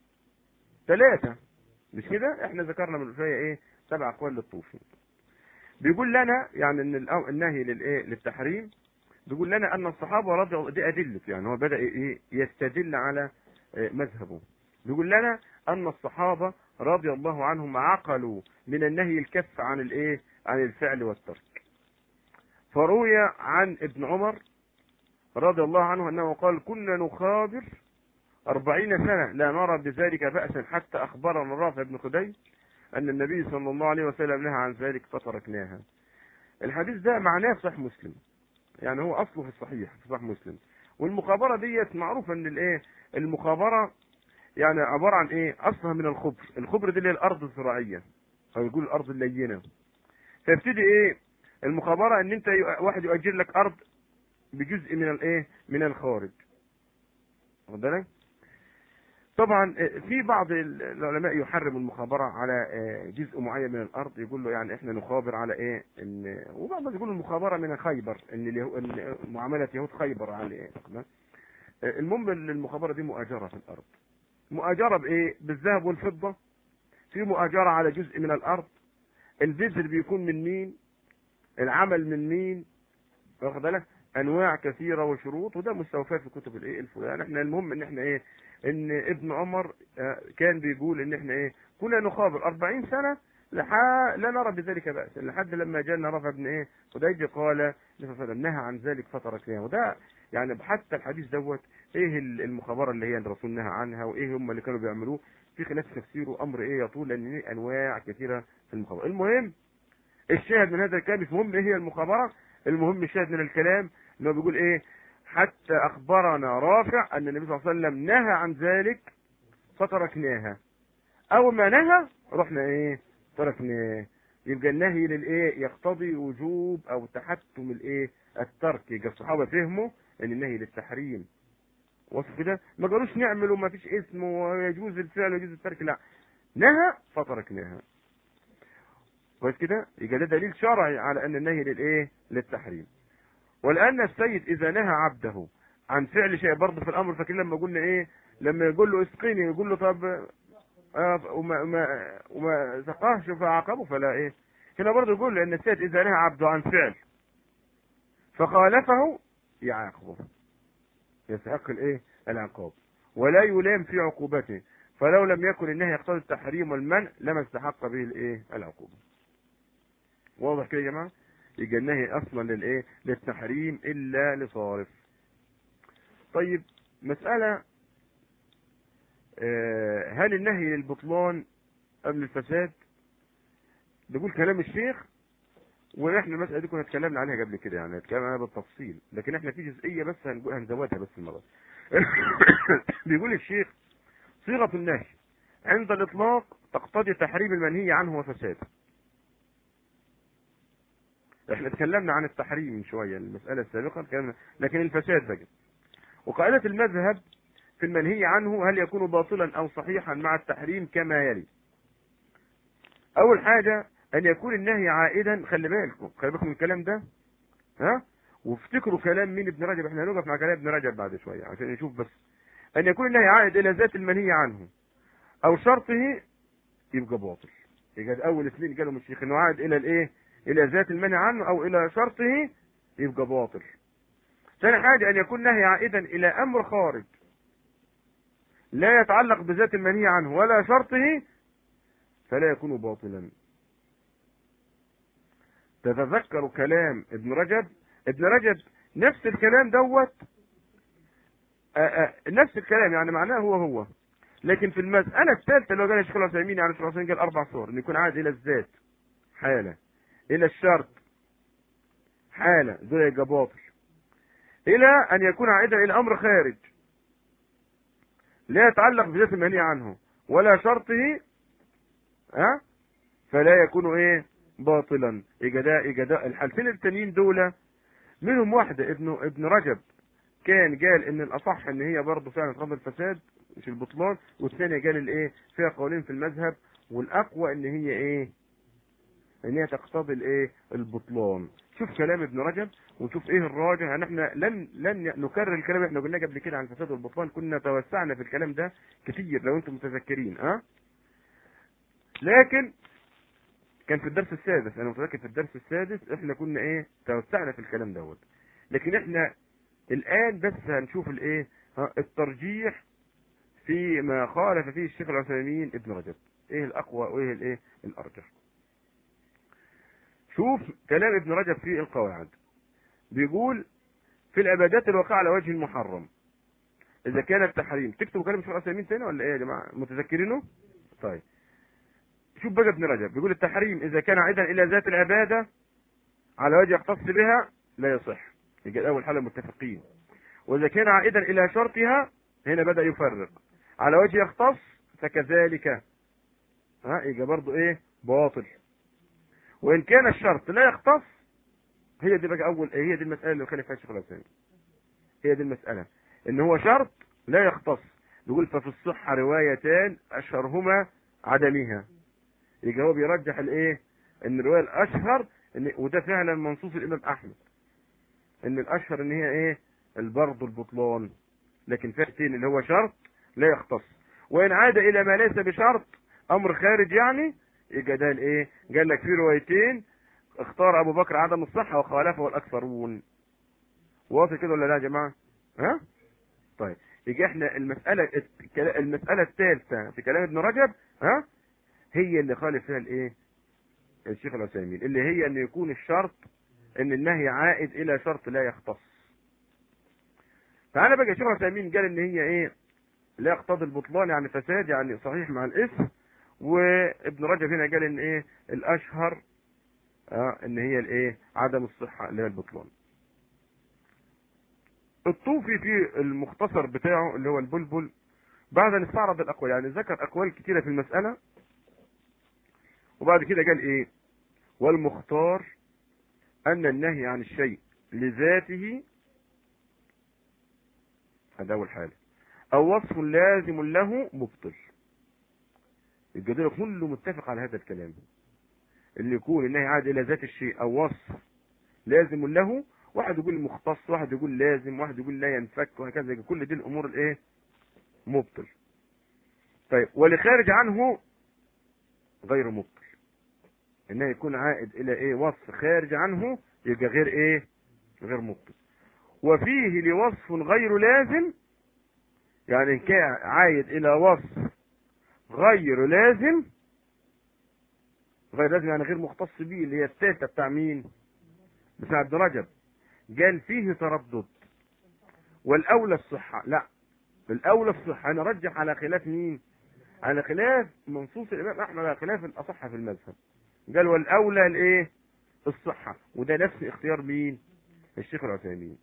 ثلاثه مش كده احنا ذكرنا من شويه ايه سبع اقوال للطوفي بيقول لنا يعني ان الأو- النهي للايه للتحريم بيقول لنا ان الصحابه رضي الله دي ادله يعني هو بدا ايه يستدل على آه، مذهبه بيقول لنا ان الصحابه رضي الله عنهم عقلوا من النهي الكف عن الايه عن الفعل والترك فروي عن ابن عمر رضي الله عنه أنه قال كنا نخابر أربعين سنة لا نرى بذلك بأسا حتى أخبرنا رافع بن خدي أن النبي صلى الله عليه وسلم نهى عن ذلك فتركناها الحديث ده معناه في صحيح مسلم يعني هو أصله في الصحيح في صحيح مسلم والمخابرة ديت معروفة أن الإيه المخابرة يعني عبارة عن إيه أصلها من الخبر الخبر دي اللي هي الأرض الزراعية أو يقول الأرض اللينة فيبتدي إيه المخابرة ان انت يؤ- واحد يؤجر لك ارض بجزء من الايه من الخارج واخد بالك طبعا آه، في بعض ال- العلماء يحرم المخابرة على آه، جزء معين من الارض يقول له يعني احنا نخابر على ايه ان وبعض الناس يقول المخابرة من خيبر ان, اليهو... إن معاملة يهود خيبر على ايه واخد بالك؟ آه، المهم ان المخابرة دي مؤاجرة في الارض مؤاجرة بايه بالذهب والفضة في مؤاجرة على جزء من الارض البذر بيكون من مين العمل من مين واخد بالك انواع كثيره وشروط وده مستوفاه في كتب الايه الفلان احنا المهم ان احنا ايه ان ابن عمر آه، كان بيقول ان احنا ايه كنا نخابر 40 سنه لحا لا نرى بذلك بأسا لحد لما جاءنا رفع بن ايه خديج قال النبي صلى الله عليه وسلم نهى عن ذلك فتركناه وده يعني حتى الحديث دوت ايه المخابره اللي هي الرسول نهى عنها وايه هم اللي كانوا بيعملوه في خلاف تفسيره امر ايه يطول لان ليه انواع كثيره في المخابره المهم الشاهد من هذا الكلام مش مهم ايه هي المخابرة المهم الشاهد من الكلام انه بيقول ايه حتى اخبرنا رافع ان النبي صلى الله عليه وسلم نهى عن ذلك فتركناها اول ما نهى رحنا ايه تركناه يبقى النهي للايه يقتضي وجوب او تحتم الايه الترك يبقى الصحابه فهموا ان النهي للتحريم وصف كده ما قالوش نعمل وما فيش اسم ويجوز الفعل ويجوز الترك لا نهى فتركناها كويس كده يبقى ده دليل شرعي على ان النهي للايه للتحريم ولان السيد اذا نهى عبده عن فعل شيء برضه في الامر فاكرين لما قلنا ايه لما يقول له اسقيني يقول له طب آه وما وما وما سقاهش فعاقبه فلا ايه هنا برضه يقول لان السيد اذا نهى عبده عن فعل فخالفه يعاقبه يستحق الايه العقاب ولا يلام في عقوبته فلو لم يكن النهي يقتضي التحريم والمنع لما استحق به الايه العقوبه واضح كده يا جماعه يبقى النهي اصلا للايه للتحريم الا لصارف طيب مساله آه، هل النهي للبطلان ام للفساد نقول كلام الشيخ واحنا المساله دي كنا اتكلمنا عليها قبل كده يعني اتكلمنا عليها بالتفصيل لكن احنا في جزئيه بس هنقول هنزودها بس المره دي. بيقول الشيخ صيغه النهي عند الاطلاق تقتضي تحريم المنهي عنه وفساده احنا اتكلمنا عن التحريم من شويه المساله السابقه اتكلمنا لكن الفساد بقى وقاعده المذهب في المنهي عنه هل يكون باطلا او صحيحا مع التحريم كما يلي اول حاجه ان يكون النهي عائدا خلي بالكم خلي بالكم من الكلام ده ها وافتكروا كلام مين ابن رجب احنا هنوقف مع كلام ابن رجب بعد شويه عشان نشوف بس ان يكون النهي عائد الى ذات المنهي عنه او شرطه يبقى باطل يبقى ده اول اثنين قالوا من الشيخ انه عائد الى الايه الى ذات المنهي عنه او الى شرطه يبقى باطل ثاني حاجه ان يكون نهي عائدا الى امر خارج لا يتعلق بذات المنهي عنه ولا شرطه فلا يكون باطلا تتذكروا كلام ابن رجب ابن رجب نفس الكلام دوت آآ آآ نفس الكلام يعني معناه هو هو لكن في المسألة الثالثة اللي هو قال الشيخ العثيمين يعني الشيخ العثيمين قال أربع صور إن يكون عائد إلى الذات حالة إلى الشرط حالة دول يبقى باطل الى ان يكون عائدا الى امر خارج لا يتعلق بذات المنهي عنه ولا شرطه ها فلا يكون ايه باطلا اجداء اجداء الحالتين التانيين دول منهم واحدة ابن ابن رجب كان قال ان الاصح ان هي برضه فعلا تقضي الفساد مش البطلان والثانية قال الايه فيها قولين في المذهب والاقوى ان هي ايه ان هي تقتضي الايه البطلان شوف كلام ابن رجب ونشوف ايه الراجح يعني احنا لن لن نكرر الكلام اللي احنا قلناه قبل كده عن الفساد والبطلان كنا توسعنا في الكلام ده كتير لو انتم متذكرين ها أه؟ لكن كان في الدرس السادس انا متذكر في الدرس السادس احنا كنا ايه توسعنا في الكلام دوت لكن احنا الان بس هنشوف الايه الترجيح في ما خالف فيه الشيخ العثيمين ابن رجب ايه الاقوى وايه الايه الارجح شوف كلام ابن رجب في القواعد بيقول في العبادات الواقعة على وجه المحرم اذا كان التحريم تكتبوا كلام الشيخ العثيمين تاني ولا ايه يا جماعه متذكرينه طيب شوف بقى ابن رجب بيقول التحريم اذا كان عائدا الى ذات العباده على وجه يختص بها لا يصح يبقى اول حاله متفقين واذا كان عائدا الى شرطها هنا بدا يفرق على وجه يختص فكذلك ها يبقى برضه ايه باطل وان كان الشرط لا يختص هي دي بقى اول هي دي المساله اللي خالف فيها الشيخ الاسلامي هي دي المساله ان هو شرط لا يختص بيقول ففي الصحه روايتان اشهرهما عدمها يبقى هو بيرجح الايه ان الروايه الاشهر ان وده فعلا منصوص الامام احمد ان الاشهر ان هي ايه البرد البطلان لكن فئتين اللي هو شرط لا يختص وان عاد الى ما ليس بشرط امر خارج يعني يبقى ده الايه قال لك في روايتين اختار ابو بكر عدم الصحه وخالفه الاكثرون واضح كده ولا لا يا جماعه ها طيب يجي احنا المساله المساله الثالثه في كلام ابن رجب ها هي اللي خالف فيها الايه الشيخ العثيمين اللي هي ان يكون الشرط ان النهي عائد الى شرط لا يختص تعالى بقى الشيخ العثيمين قال ان هي ايه لا يقتضي البطلان يعني فساد يعني صحيح مع الاسم وابن رجب هنا قال ان ايه الاشهر اه ان هي الايه عدم الصحه اللي هي البطلان الطوفي في المختصر بتاعه اللي هو البلبل بعد ان استعرض الاقوال يعني ذكر اقوال كثيره في المساله وبعد كده قال ايه والمختار ان النهي عن الشيء لذاته هذا اول حاله او وصف لازم له مبطل يبقى ده كله متفق على هذا الكلام اللي يكون النهي عاد الى ذات الشيء او وصف لازم له واحد يقول مختص واحد يقول لازم واحد يقول لا ينفك وهكذا كل دي الامور الايه مبطل طيب ولخارج عنه غير مبطل انه يكون عائد الى ايه وصف خارج عنه يبقى غير ايه غير مبطل وفيه لوصف غير لازم يعني كان عايد الى وصف غير لازم غير لازم يعني غير مختص به اللي هي الثالثه بتاع مين بتاع ابن رجب قال فيه تردد والاولى الصحه لا الاولى الصحه انا رجح على خلاف مين على خلاف منصوص الامام احمد على خلاف الاصح في المذهب قال والاولى الايه الصحه وده نفس اختيار مين الشيخ العثيمين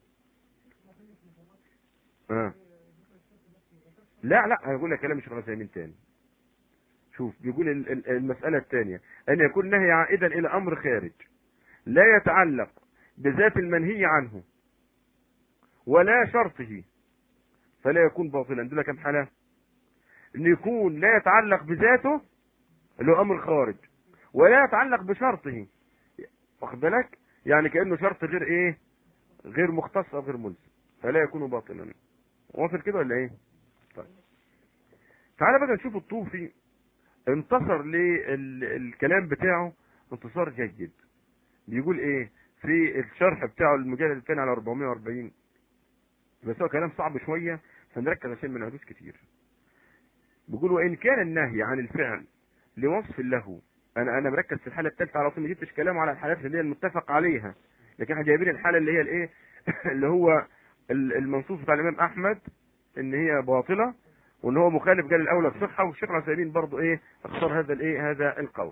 آه. لا لا هيقول لك كلام الشيخ العثيمين تاني شوف بيقول المسألة الثانية أن يكون نهي عائدا إلى أمر خارج لا يتعلق بذات المنهي عنه ولا شرطه فلا يكون باطلا دول كم حالة أن يكون لا يتعلق بذاته اللي هو أمر خارج ولا يتعلق بشرطه واخد بالك يعني كأنه شرط غير إيه غير مختص أو غير ملزم فلا يكون باطلا واصل كده ولا إيه طيب تعالى بقى نشوف الطوفي انتصر للكلام بتاعه انتصار جيد بيقول ايه في الشرح بتاعه المجلد الثاني على 440 بس هو كلام صعب شوية فنركز عشان ما نعدوش كتير بيقول وان كان النهي عن الفعل لوصف له انا انا مركز في الحاله الثالثه على طول ما جبتش كلام على الحالات اللي هي المتفق عليها لكن احنا جايبين الحاله اللي هي الايه اللي هو المنصوص بتاع الامام احمد ان هي باطله وان هو مخالف قال الاولى الصحه والشيخ العثيمين برضه ايه اختار هذا الايه هذا القول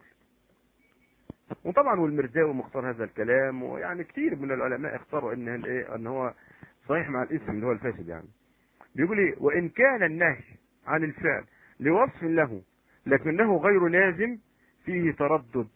وطبعا والمرداوي مختار هذا الكلام ويعني كثير من العلماء اختاروا ان الايه ان هو صحيح مع الاسم اللي هو الفاسد يعني بيقول ايه وان كان النهي عن الفعل لوصف له لكنه غير لازم فيه تردد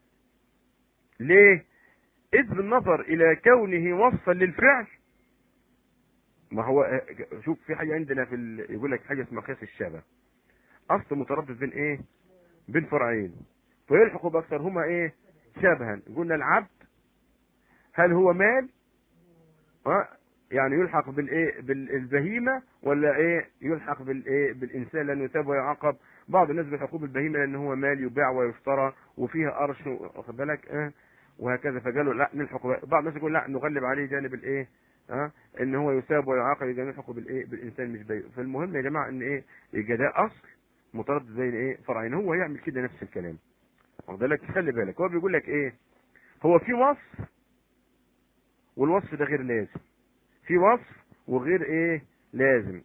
ليه اذ بالنظر الى كونه وصفا للفعل ما هو شوف في حاجه عندنا في ال... يقول لك حاجه اسمها قياس الشبه اصل متردد بين ايه بين فرعين فيلحق باكثرهما ايه شبها قلنا العبد هل هو مال ها يعني يلحق بالايه بالبهيمه ولا ايه يلحق بالايه بالانسان لانه يثاب ويعاقب بعض الناس بيلحقوه بالبهيمه لان هو مال يباع ويشترى وفيها قرش واخد بالك اه وهكذا فقالوا لا نلحق بعض الناس يقول لا نغلب عليه جانب الايه ها ان هو يثاب ويعاقب يبقى نلحق بالايه بالانسان مش بيه فالمهم يا جماعه ان ايه يبقى ده اصل متردد زي ايه فرعين هو يعمل كده نفس الكلام واخد بالك خلي بالك هو بيقول لك ايه هو في وصف والوصف ده غير لازم في وصف وغير ايه لازم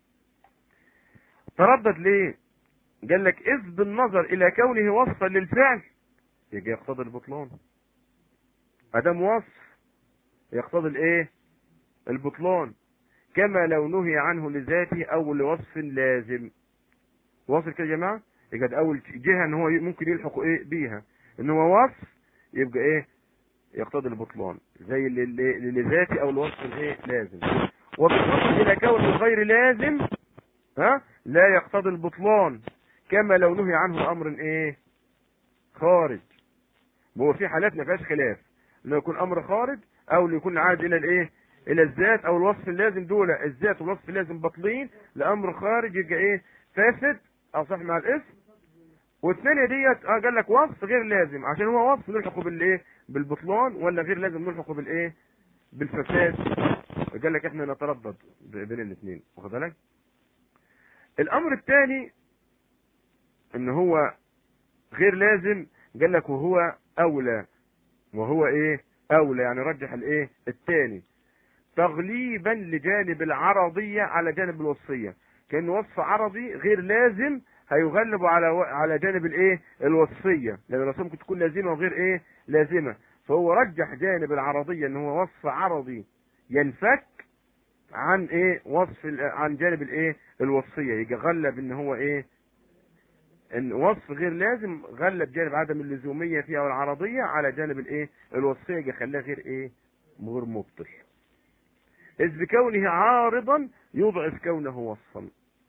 تردد ليه قال لك اذ بالنظر الى كونه وصفا للفعل يجي يقتضي البطلان ادام وصف يقتضي الايه البطلان كما لو نهي عنه لذاته او لوصف لازم واصل كده يا جماعه يبقى اول جهه ان هو ممكن يلحق ايه بيها ان هو وصف يبقى ايه يقتضي البطلان زي اللي لذاتي او الوصف الايه لازم وبالنظر الى كون غير لازم ها لا يقتضي البطلان كما لو نهي عنه امر ايه خارج هو في حالات ما فيهاش خلاف انه يكون امر خارج او يكون عاد الى الايه الى الذات او الوصف اللازم دول الذات والوصف اللازم باطلين لامر خارج يبقى ايه فاسد او صح مع الاسم والثانيه ديت اه قال لك وصف غير لازم عشان هو وصف نلحقه بالايه بالبطلان ولا غير لازم نلحقه بالايه بالفساد قال لك احنا نتردد بين الاثنين واخد بالك الامر الثاني ان هو غير لازم قال لك وهو اولى وهو ايه اولى يعني رجح الايه الثاني تغليبا لجانب العرضيه على جانب الوصيه كان وصف عرضي غير لازم هيغلب على على جانب الايه الوصفيه لان الوصفيه ممكن تكون لازمه وغير ايه لازمه فهو رجح جانب العرضيه ان هو وصف عرضي ينفك عن ايه وصف عن جانب الايه الوصفيه يجي غلب ان هو ايه ان وصف غير لازم غلب جانب عدم اللزوميه فيها والعرضيه على جانب الايه الوصفيه يجي خلاه غير ايه غير مبطل اذ بكونه عارضا يضعف كونه وصفا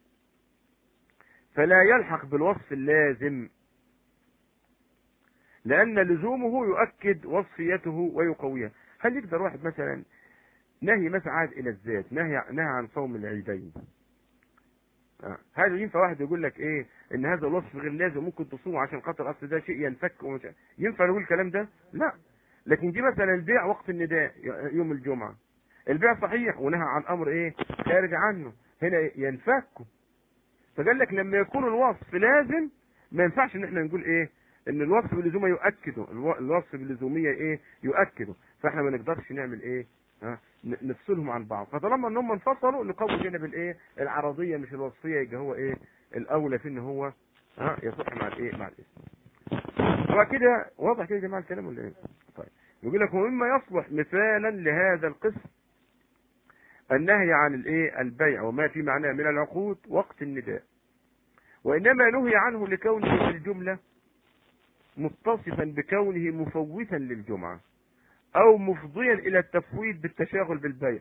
فلا يلحق بالوصف اللازم لأن لزومه يؤكد وصفيته ويقويها هل يقدر واحد مثلا نهي مثلا عاد إلى الذات نهي نهي عن صوم العيدين آه. هذا ينفع واحد يقول لك ايه ان هذا الوصف غير لازم ممكن تصوم عشان خاطر اصل ده شيء ينفك ومش ينفع نقول الكلام ده لا لكن دي مثلا البيع وقت النداء يوم الجمعه البيع صحيح ونهى عن امر ايه خارج عنه هنا ينفك فقال لك لما يكون الوصف لازم ما ينفعش ان احنا نقول ايه ان الوصف باللزوميه يؤكده الوصف باللزوميه ايه يؤكده فاحنا ما نقدرش نعمل ايه ها نفصلهم عن بعض فطالما ان هم انفصلوا نقوي جانب الايه العرضيه مش الوصفيه يبقى هو ايه الاولى في ان هو ها يصح مع الايه مع الاسم وكده واضح كده يا جماعه الكلام ولا ايه طيب يقول لك ومما يصلح مثالا لهذا القسم النهي عن الايه البيع وما في معناه من العقود وقت النداء وانما نهي عنه لكونه في الجمله متصفا بكونه مفوتا للجمعه او مفضيا الى التفويت بالتشاغل بالبيع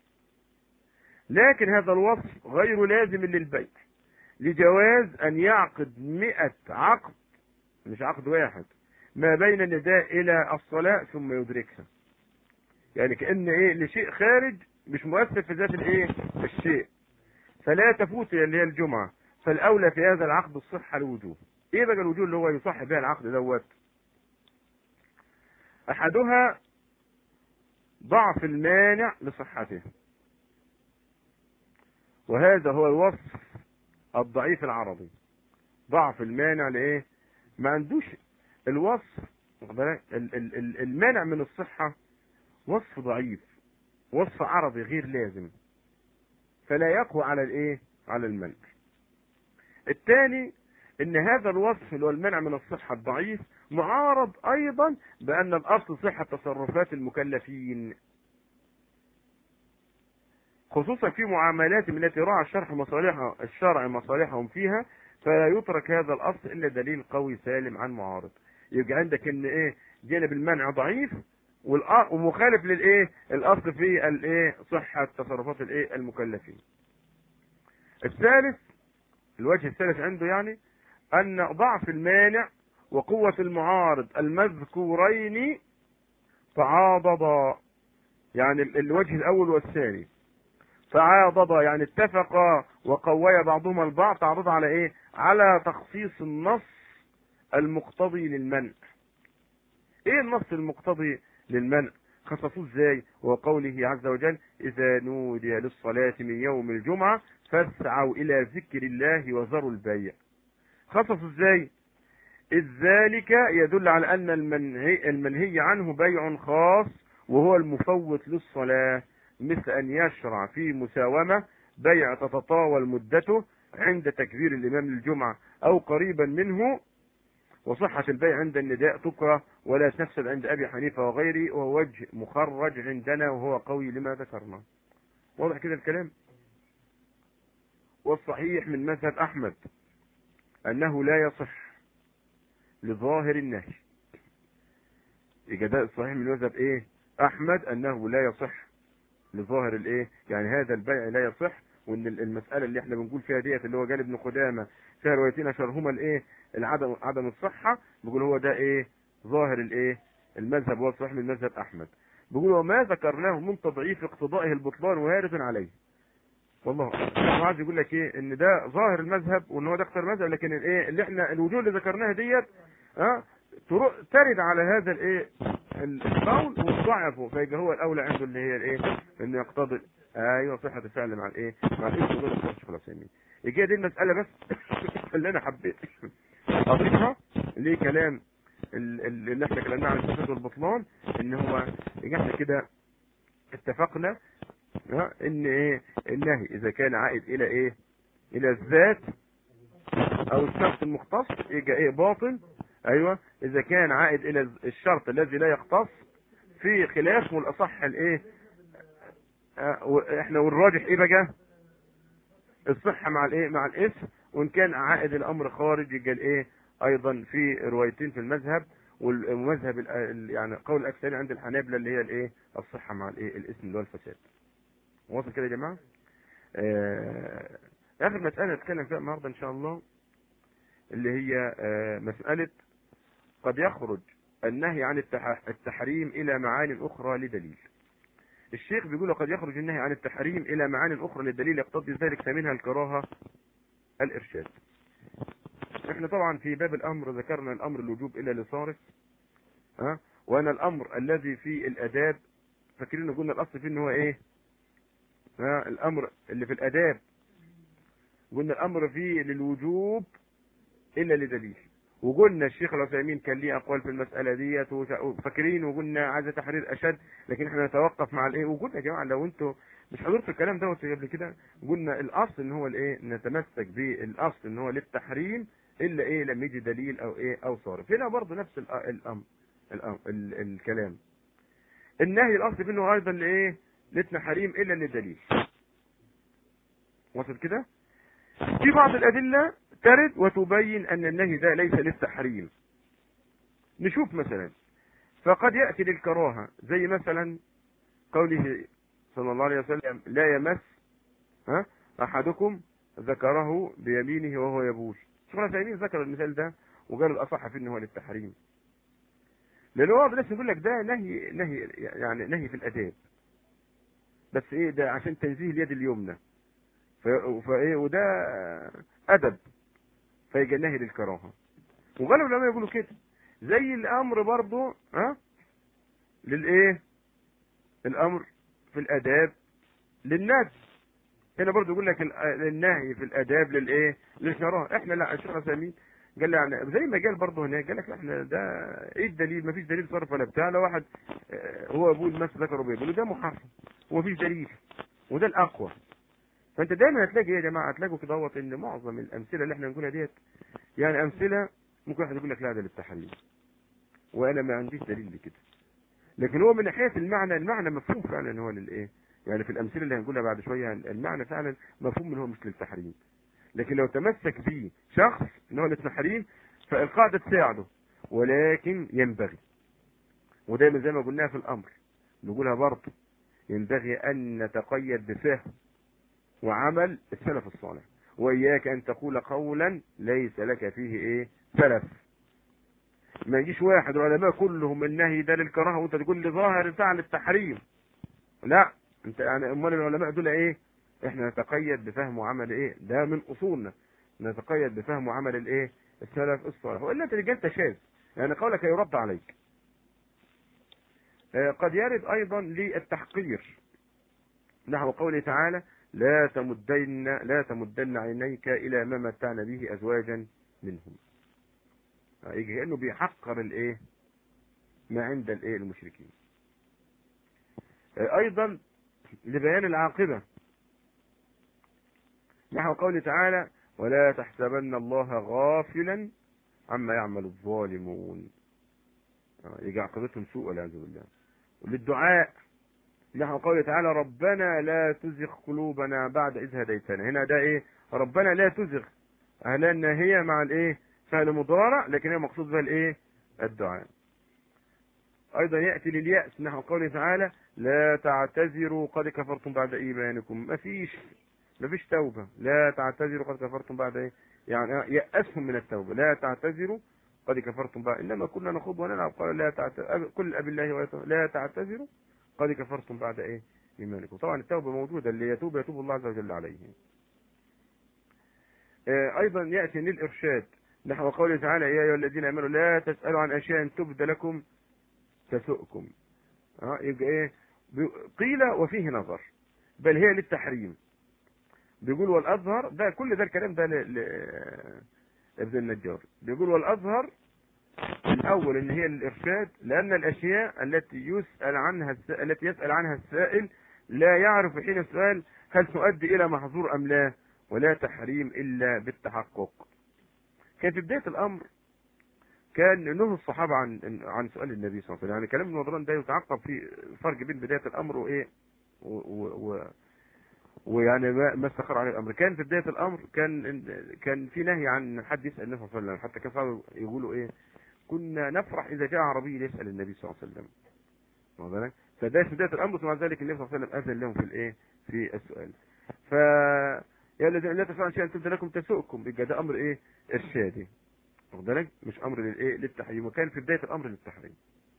لكن هذا الوصف غير لازم للبيع لجواز ان يعقد مئة عقد مش عقد واحد ما بين النداء الى الصلاة ثم يدركها يعني كأن ايه لشيء خارج مش مؤثر في ذات الايه الشيء فلا تفوت اللي هي الجمعة فالاولى في هذا العقد الصحة الوجوب ايه بقى الوجوب اللي هو يصح بها العقد دوت احدها ضعف المانع لصحته وهذا هو الوصف الضعيف العربي ضعف المانع لايه ما عندوش الوصف المانع من الصحة وصف ضعيف وصف عربي غير لازم فلا يقوى على الايه على المنع الثاني ان هذا الوصف اللي هو المنع من الصحة الضعيف معارض ايضا بان الاصل صحة تصرفات المكلفين خصوصا في معاملاتهم التي راعى الشرح مصالحها الشرع مصالحهم فيها فلا يترك هذا الاصل الا دليل قوي سالم عن معارض يبقى عندك ان ايه جانب المنع ضعيف والأ- ومخالف للايه الاصل في الايه صحه تصرفات الايه المكلفين الثالث الوجه الثالث عنده يعني ان ضعف المانع وقوة المعارض المذكورين تعاضدا يعني ال- الوجه الاول والثاني تعاضدا يعني اتفقا وقويا بعضهما البعض تعرض على ايه على تخصيص النص المقتضي للمنع ايه النص المقتضي للمنع خصصوه ازاي وقوله عز وجل اذا نودي للصلاة من يوم الجمعة فاسعوا الى ذكر الله وذروا البيع خصصوا ازاي إذ ذلك يدل على أن المنهي, المنهي عنه بيع خاص وهو المفوت للصلاة مثل أن يشرع في مساومة بيع تتطاول مدته عند تكبير الإمام للجمعة أو قريبا منه وصحة البيع عند النداء تكره ولا تفسد عند أبي حنيفة وغيره وهو وجه مخرج عندنا وهو قوي لما ذكرنا واضح كده الكلام والصحيح من مذهب أحمد أنه لا يصح لظاهر النهي يبقى ده الصحيح من مذهب ايه احمد انه لا يصح لظاهر الايه يعني هذا البيع لا يصح وان المساله اللي احنا بنقول فيها ديت اللي هو جانب ابن قدامه فيها روايتين اشهرهما الايه العدم عدم الصحه بيقول هو ده ايه ظاهر الايه المذهب هو الصحيح من مذهب احمد بيقول وما ذكرناه من تضعيف اقتضائه البطلان وارد عليه والله هو عايز يقول لك ايه ان ده ظاهر المذهب وان هو ده اختار مذهب لكن الايه اللي احنا الوجوه اللي ذكرناها ديت ها تر- ترد على هذا الايه القول وتضعفه فيبقى هو الاولى عنده اللي هي الايه انه يقتضي ايوه صحه الفعل مع الايه مع الاسم غير الصح خلاص يعني يجي دي المساله بس اللي انا حبيت اضيفها لكلام ال- ال- اللي احنا كلامنا عن الفساد والبطلان ان هو يجي احنا كده اتفقنا ها، ان ايه النهي اذا كان عائد الى ايه الى الذات او الشرط المختص يبقى ايه باطل ايوه اذا كان عائد الى الشرط الذي لا يختص في خلاف والاصح الايه آه، احنا والراجح ايه بقى الصحة مع الايه مع الاسم وان كان عائد الامر خارج يبقى الايه ايضا في روايتين في المذهب والمذهب ال- ال- يعني قول الاكثر عند الحنابلة اللي هي الايه الصحة مع الايه الاسم اللي هو الفساد واصل كده يا جماعة آه اخر مسألة نتكلم فيها النهاردة ان شاء الله اللي هي آه مسألة قد يخرج النهي عن التح- التحريم الى معان اخرى لدليل الشيخ بيقول قد يخرج النهي عن التحريم الى معان اخرى للدليل يقتضي ذلك فمنها الكراهة الارشاد احنا طبعا في باب الامر ذكرنا الامر الوجوب الى لصارف ها وانا الامر الذي في الاداب فاكرين قلنا الاصل فيه ان هو ايه ها الامر اللي في الاداب قلنا الامر فيه للوجوب الا لدليل وقلنا الشيخ العثيمين كان ليه اقوال في المساله ديت وش- فاكرين وقلنا عايز تحرير اشد لكن احنا نتوقف مع الايه وقلنا يا جماعه لو انتوا مش حضرتوا الكلام دوت قبل كده قلنا الاصل ان هو الايه نتمسك بالاصل ان هو للتحريم الا ايه لما يجي دليل او ايه او صارف هنا برضه نفس الأ- الامر الأمر ال الكلام النهي الاصل فيه انه ايضا لايه للتحريم الا للدليل وصل كده في بعض الادله ترد وتبين ان النهي ده ليس للتحريم نشوف مثلا فقد ياتي للكراهه زي مثلا قوله صلى الله عليه وسلم لا يمس ها احدكم ذكره بيمينه وهو يبول شيخ العثيمين ذكر المثال ده وقال الاصح فيه ان هو للتحريم لان هو الناس يقول لك ده نهي نهي يعني نهي في الاداب بس ايه ده عشان تنزيه اليد اليمنى ف- فايه وده ادب فيجي النهي للكراهه وغالب العلماء يقولوا كده زي الامر برضه ها للايه الامر في الاداب للندب هنا برضه يقول لك ال- النهي في الاداب للايه للكراهه احنا لا الشيخ عثيمين قال لي يعني زي ما قال برضه هناك قال لك لا احنا ده ايه الدليل ما فيش دليل صرف ولا بتاع لو واحد آه، هو ابوه المس ذكره بيقول ده محرم وما فيش دليل وده الاقوى فانت دايما هتلاقي ايه يا جماعه هتلاقوا كده دوت ان معظم الامثله اللي احنا بنقولها ديت يعني امثله ممكن واحد يقول لك لا ده للتحريم وانا ما عنديش دليل لكده لكن هو من ناحيه المعنى المعنى مفهوم فعلا ان هو للايه يعني في الامثله اللي هنقولها بعد شويه المعنى فعلا مفهوم من هو مثل التحريم لكن لو تمسك به شخص ان هو التحريم فالقاعده تساعده ولكن ينبغي ودايما زي ما قلناها في الامر نقولها برضه ينبغي ان نتقيد بفهم وعمل السلف الصالح واياك ان تقول قولا ليس لك فيه ايه سلف ما يجيش واحد العلماء كلهم النهي ده للكراهه وانت تقول لي ظاهر فعل التحريم لا انت يعني امال العلماء دول ايه احنا نتقيد بفهم وعمل ايه ده من اصولنا نتقيد بفهم وعمل الايه السلف الصالح والا انت رجال شاذ يعني قولك يرد عليك آه قد يرد ايضا للتحقير نحو قوله تعالى لا تمدن لا تمدن عينيك الى ما متعنا به ازواجا منهم يجي كانه بيحقر الايه ما عند الايه المشركين ايضا لبيان العاقبه نحو قوله تعالى ولا تحسبن الله غافلا عما يعمل الظالمون يجي عاقبتهم سوء والعياذ بالله وللدعاء نحو قوله تعالى ربنا لا تزغ قلوبنا بعد إذ هديتنا هنا ده ايه ربنا لا تزغ لان هي مع الايه فعل مضارع لكن هي مقصود بها الايه الدعاء ايضا ياتي للياس نحو قوله تعالى لا تعتذروا قد كفرتم بعد ايمانكم مفيش مفيش توبه لا تعتذروا قد كفرتم بعد ايه يعني يأسهم من التوبه لا تعتذروا قد كفرتم بعد انما كنا نخوض ونلعب قال لا تعتذروا كل ابي الله لا تعتذروا قد كفرتم بعد ايه ايمانكم طبعا التوبه موجوده اللي يتوب يتوب الله عز وجل عليه ايضا ياتي للارشاد نحو قوله تعالى يا ايها الذين امنوا لا تسالوا عن اشياء تبد لكم تسؤكم ها يبقى ايه قيل وفيه نظر بل هي للتحريم بيقول والازهر ده كل ده الكلام ده ل... ابن النجار بيقول والازهر الاول ان هي للارشاد لان الاشياء التي يسال عنها الس... التي يسال عنها السائل لا يعرف حين السؤال هل تؤدي الى محظور ام لا ولا تحريم الا بالتحقق كان في بدايه الامر كان نهى الصحابه عن عن سؤال النبي صلى الله عليه وسلم يعني كلام النظران ده يتعقب في فرق بين بدايه الامر وايه و... و... و... ويعني ما ما استقر عليه الامر كان في بدايه الامر كان كان في نهي عن حد يسال النبي صلى الله عليه وسلم حتى كانوا يقولوا ايه كنا نفرح اذا جاء عربي يسال النبي صلى الله عليه وسلم واخد بالك فده في بدايه الامر ومع ذلك النبي صلى الله عليه وسلم اذن لهم في الايه في السؤال ف يا الذين لا تفعلوا شيئا تبدا لكم تسؤكم يبقى ده امر ايه ارشادي واخد بالك مش امر للايه للتحريم وكان في بدايه الامر للتحريم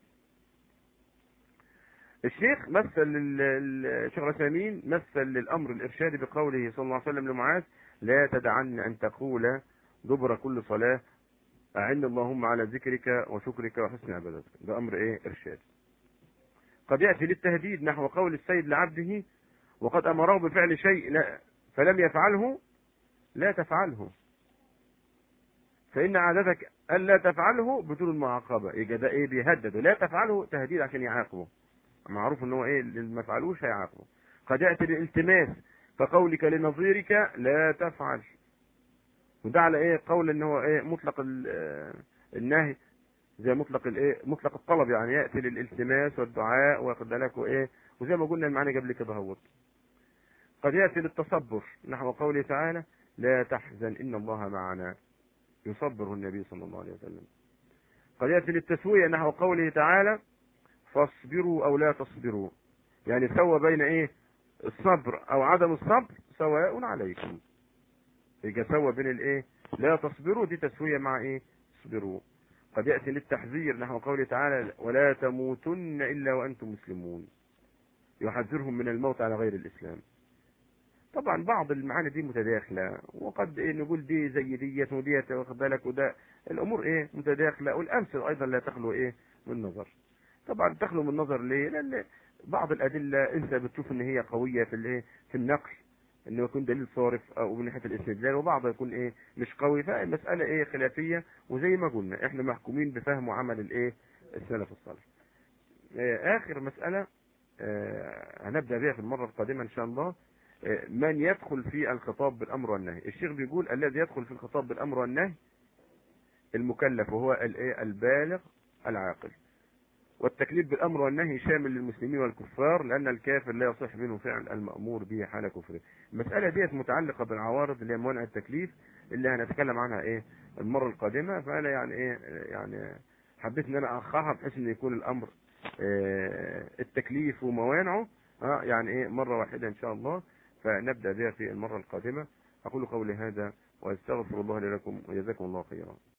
الشيخ مثل الشيخ العثيمين مثل للامر الارشادي بقوله صلى الله عليه وسلم لمعاذ لا تدعن ان تقول دبر كل صلاه اعن اللهم على ذكرك وشكرك وحسن عبادتك ده امر ايه ارشاد قد ياتي للتهديد نحو قول السيد لعبده وقد امره بفعل شيء لا فلم يفعله لا تفعله فان عادتك الا تفعله بدون المعاقبه يبقى ده ايه بيهدده لا تفعله تهديد عشان يعاقبه معروف ان هو ايه اللي ما فعلوش هيعاقبه قد ياتي الالتماس كقولك لنظيرك لا تفعل وده على ايه قول ان هو ايه مطلق النهي زي مطلق الايه مطلق الطلب يعني ياتي للالتماس والدعاء واخد بالك وايه وزي ما قلنا المعنى قبل كده اهوت قد ياتي للتصبر نحو قوله تعالى لا تحزن ان الله معنا يصبره النبي صلى الله عليه وسلم قد ياتي للتسويه نحو قوله تعالى فاصبروا او لا تصبروا يعني سوى بين ايه الصبر او عدم الصبر سواء عليكم يبقى سوى بين الايه لا تصبروا دي تسويه مع ايه اصبروا قد ياتي للتحذير نحو قوله تعالى ولا تموتن الا وانتم مسلمون يحذرهم من الموت على غير الاسلام طبعا بعض المعاني دي متداخله وقد إيه نقول دي زي ديت وديت واخد بالك وده الامور ايه متداخله والامثله ايضا لا تخلو ايه من نظر طبعا تخلو من نظر ليه لان بعض الادله انت بتشوف ان هي قويه في الايه في النقل انه يكون دليل صارف او من ناحيه الاستدلال وبعضها يكون ايه مش قوي فالمساله ايه خلافيه وزي ما قلنا احنا محكومين بفهم وعمل الايه السلف الصالح آه اخر مساله آه هنبدا بها في المره القادمه ان شاء الله آه من يدخل في الخطاب بالامر والنهي الشيخ بيقول الذي يدخل في الخطاب بالامر والنهي المكلف وهو الايه البالغ العاقل والتكليف بالامر والنهي شامل للمسلمين والكفار لان الكافر لا يصح منه فعل المامور به حال كفره المساله ديت متعلقه بالعوارض اللي هي موانع التكليف اللي هنتكلم عنها ايه المره القادمه فانا يعني ايه يعني حبيت ان انا اخرها بحيث ان يكون الامر اه التكليف وموانعه اه يعني ايه مره واحده ان شاء الله فنبدا بها في المره القادمه اقول قولي هذا واستغفر الله لي لكم وجزاكم الله خيرا